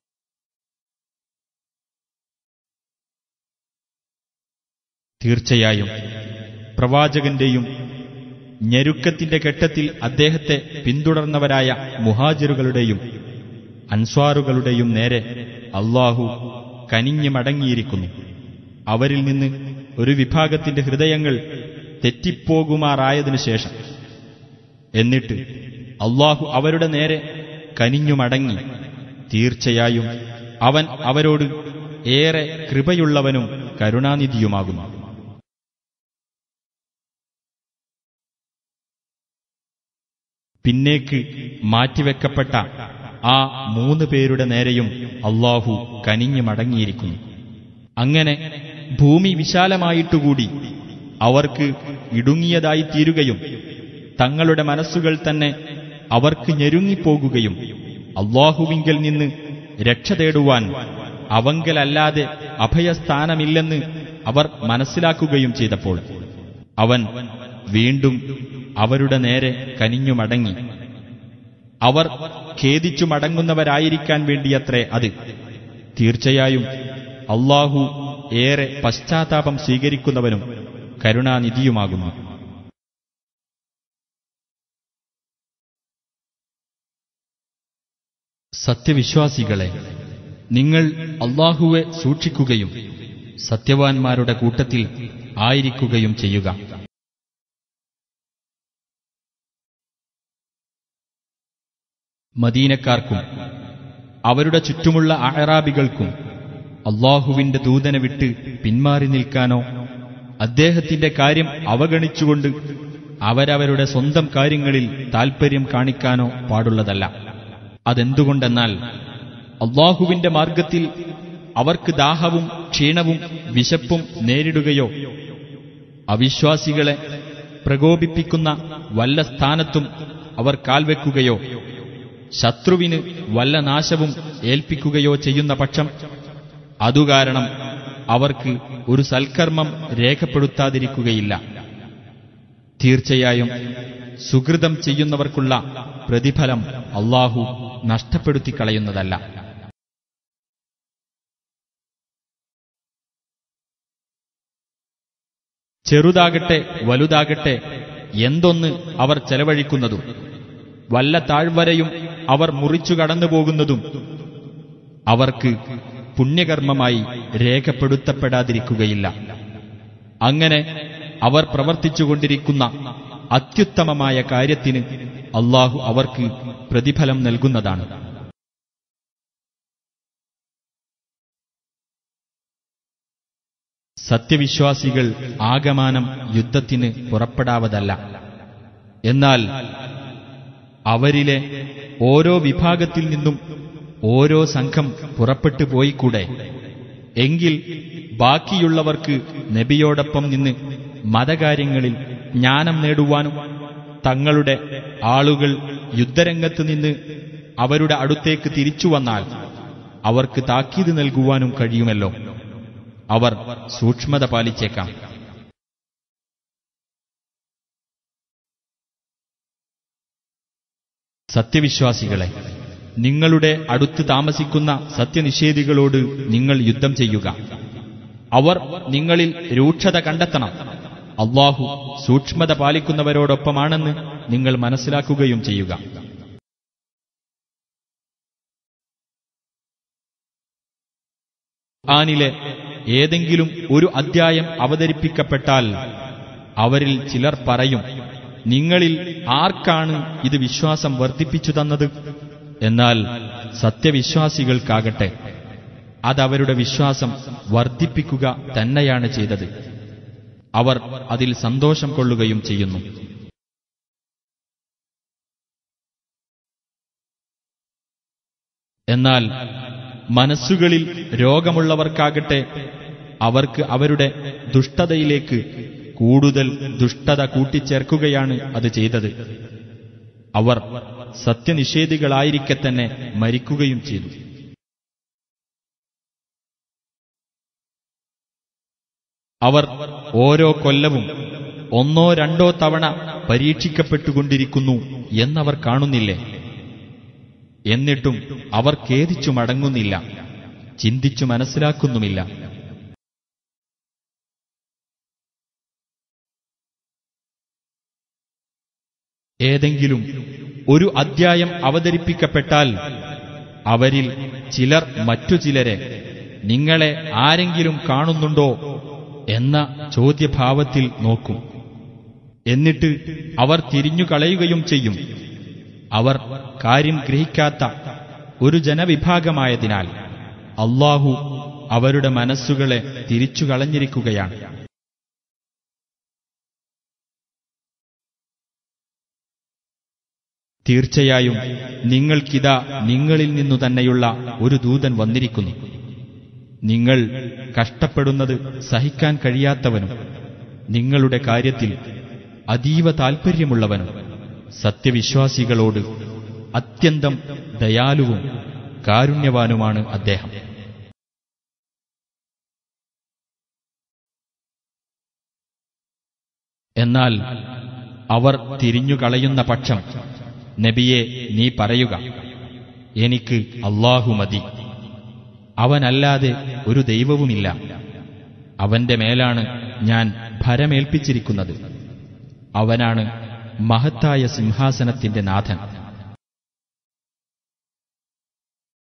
തീർച്ചയായും പ്രവാചകന്റെയും ഞെരുക്കത്തിന്റെ ഘട്ടത്തിൽ അദ്ദേഹത്തെ പിന്തുടർന്നവരായ മുഹാജിറുകളുടെയും അൻസ്വാറുകളുടെയും നേരെ അള്ളാഹു കനിഞ്ഞു മടങ്ങിയിരിക്കുന്നു അവരിൽ നിന്ന് ഒരു വിഭാഗത്തിന്റെ ഹൃദയങ്ങൾ തെറ്റിപ്പോകുമാറായതിനു ശേഷം എന്നിട്ട് അള്ളാഹു അവരുടെ നേരെ കനിഞ്ഞു മടങ്ങി തീർച്ചയായും അവൻ അവരോട് ഏറെ കൃപയുള്ളവനും കരുണാനിധിയുമാകുന്നു പിന്നേക്ക് മാറ്റിവെക്കപ്പെട്ട ആ മൂന്ന് പേരുടെ നേരെയും അള്ളാഹു കനിഞ്ഞു മടങ്ങിയിരിക്കുന്നു അങ്ങനെ ഭൂമി വിശാലമായിട്ടുകൂടി അവർക്ക് ഇടുങ്ങിയതായി തീരുകയും തങ്ങളുടെ മനസ്സുകൾ തന്നെ അവർക്ക് ഞെരുങ്ങിപ്പോകുകയും അള്ളാഹുവിങ്കൽ നിന്ന് രക്ഷ തേടുവാൻ അവങ്കലല്ലാതെ അഭയസ്ഥാനമില്ലെന്ന് അവർ മനസ്സിലാക്കുകയും ചെയ്തപ്പോൾ അവൻ വീണ്ടും അവരുടെ നേരെ കനിഞ്ഞു മടങ്ങി അവർ ഖേദിച്ചു മടങ്ങുന്നവരായിരിക്കാൻ വേണ്ടിയത്രേ അത് തീർച്ചയായും അള്ളാഹു ഏറെ പശ്ചാത്താപം സ്വീകരിക്കുന്നവനും കരുണാനിധിയുമാകുന്നു സത്യവിശ്വാസികളെ നിങ്ങൾ അള്ളാഹുവെ സൂക്ഷിക്കുകയും സത്യവാൻമാരുടെ കൂട്ടത്തിൽ ആയിരിക്കുകയും ചെയ്യുക മദീനക്കാർക്കും അവരുടെ ചുറ്റുമുള്ള അഹറാബികൾക്കും അള്ളാഹുവിന്റെ ദൂതനെ വിട്ട് പിന്മാറി നിൽക്കാനോ അദ്ദേഹത്തിന്റെ കാര്യം അവഗണിച്ചുകൊണ്ട് അവരവരുടെ സ്വന്തം കാര്യങ്ങളിൽ താൽപ്പര്യം കാണിക്കാനോ പാടുള്ളതല്ല അതെന്തുകൊണ്ടെന്നാൽ അള്ളാഹുവിന്റെ മാർഗത്തിൽ അവർക്ക് ദാഹവും ക്ഷീണവും വിശപ്പും നേരിടുകയോ അവിശ്വാസികളെ പ്രകോപിപ്പിക്കുന്ന വല്ല സ്ഥാനത്തും അവർ കാൽവെക്കുകയോ ശത്രുവിന് വല്ല നാശവും ഏൽപ്പിക്കുകയോ ചെയ്യുന്ന പക്ഷം അതുകാരണം അവർക്ക് ഒരു സൽക്കർമ്മം രേഖപ്പെടുത്താതിരിക്കുകയില്ല തീർച്ചയായും സുഹൃതം ചെയ്യുന്നവർക്കുള്ള പ്രതിഫലം അള്ളാഹു നഷ്ടപ്പെടുത്തിക്കളയുന്നതല്ല ചെറുതാകട്ടെ വലുതാകട്ടെ എന്തൊന്ന് അവർ ചെലവഴിക്കുന്നതും വല്ല താഴ്വരയും അവർ മുറിച്ചു കടന്നുപോകുന്നതും അവർക്ക് പുണ്യകർമ്മമായി രേഖപ്പെടുത്തപ്പെടാതിരിക്കുകയില്ല അങ്ങനെ അവർ പ്രവർത്തിച്ചുകൊണ്ടിരിക്കുന്ന അത്യുത്തമമായ കാര്യത്തിന് അള്ളാഹു അവർക്ക് പ്രതിഫലം നൽകുന്നതാണ് സത്യവിശ്വാസികൾ ആകമാനം യുദ്ധത്തിന് പുറപ്പെടാവതല്ല എന്നാൽ അവരിലെ ഓരോ വിഭാഗത്തിൽ നിന്നും ഓരോ സംഘം പുറപ്പെട്ടു പോയിക്കൂടെ എങ്കിൽ ബാക്കിയുള്ളവർക്ക് നബിയോടൊപ്പം നിന്ന് മതകാര്യങ്ങളിൽ ജ്ഞാനം നേടുവാനും തങ്ങളുടെ ആളുകൾ യുദ്ധരംഗത്ത് നിന്ന് അവരുടെ അടുത്തേക്ക് തിരിച്ചു വന്നാൽ അവർക്ക് താക്കീത് നൽകുവാനും കഴിയുമല്ലോ അവർ സൂക്ഷ്മത പാലിച്ചേക്കാം സത്യവിശ്വാസികളെ നിങ്ങളുടെ അടുത്ത് താമസിക്കുന്ന സത്യനിഷേധികളോട് നിങ്ങൾ യുദ്ധം ചെയ്യുക അവർ നിങ്ങളിൽ രൂക്ഷത കണ്ടെത്തണം അള്ളാഹു സൂക്ഷ്മത പാലിക്കുന്നവരോടൊപ്പമാണെന്ന് നിങ്ങൾ മനസ്സിലാക്കുകയും ചെയ്യുക ഖുർആനിലെ ഏതെങ്കിലും ഒരു അദ്ധ്യായം അവതരിപ്പിക്കപ്പെട്ടാൽ അവരിൽ ചിലർ പറയും നിങ്ങളിൽ ആർക്കാണ് ഇത് വിശ്വാസം വർദ്ധിപ്പിച്ചു തന്നത് എന്നാൽ സത്യവിശ്വാസികൾക്കാകട്ടെ അതവരുടെ വിശ്വാസം വർദ്ധിപ്പിക്കുക തന്നെയാണ് ചെയ്തത് അവർ അതിൽ സന്തോഷം കൊള്ളുകയും ചെയ്യുന്നു എന്നാൽ മനസ്സുകളിൽ രോഗമുള്ളവർക്കാകട്ടെ അവർക്ക് അവരുടെ ദുഷ്ടതയിലേക്ക് കൂടുതൽ ദുഷ്ടത കൂട്ടിച്ചേർക്കുകയാണ് അത് ചെയ്തത് അവർ സത്യനിഷേധികളായിരിക്കെ തന്നെ മരിക്കുകയും ചെയ്തു അവർ ഓരോ കൊല്ലവും ഒന്നോ രണ്ടോ തവണ പരീക്ഷിക്കപ്പെട്ടുകൊണ്ടിരിക്കുന്നു എന്നവർ കാണുന്നില്ലേ എന്നിട്ടും അവർ ഖേദിച്ചു മടങ്ങുന്നില്ല ചിന്തിച്ചു മനസ്സിലാക്കുന്നുമില്ല ഏതെങ്കിലും ഒരു അദ്ധ്യായം അവതരിപ്പിക്കപ്പെട്ടാൽ അവരിൽ ചിലർ മറ്റു ചിലരെ നിങ്ങളെ ആരെങ്കിലും കാണുന്നുണ്ടോ എന്ന ചോദ്യഭാവത്തിൽ നോക്കും എന്നിട്ട് അവർ തിരിഞ്ഞു കളയുകയും ചെയ്യും അവർ കാര്യം ഗ്രഹിക്കാത്ത ഒരു ജനവിഭാഗമായതിനാൽ അള്ളാഹു അവരുടെ മനസ്സുകളെ തിരിച്ചു കളഞ്ഞിരിക്കുകയാണ് തീർച്ചയായും നിങ്ങൾക്കിതാ നിങ്ങളിൽ നിന്നു തന്നെയുള്ള ഒരു ദൂതൻ വന്നിരിക്കുന്നു നിങ്ങൾ കഷ്ടപ്പെടുന്നത് സഹിക്കാൻ കഴിയാത്തവനും നിങ്ങളുടെ കാര്യത്തിൽ അതീവ താൽപ്പര്യമുള്ളവനും സത്യവിശ്വാസികളോട് അത്യന്തം ദയാലുവും കാരുണ്യവാനുമാണ് അദ്ദേഹം എന്നാൽ അവർ തിരിഞ്ഞുകളയുന്ന പക്ഷം നബിയെ നീ പറയുക എനിക്ക് അള്ളാഹു മതി അവനല്ലാതെ ഒരു ദൈവവുമില്ല അവന്റെ മേലാണ് ഞാൻ ഭരമേൽപ്പിച്ചിരിക്കുന്നത് അവനാണ് മഹത്തായ സിംഹാസനത്തിന്റെ നാഥൻ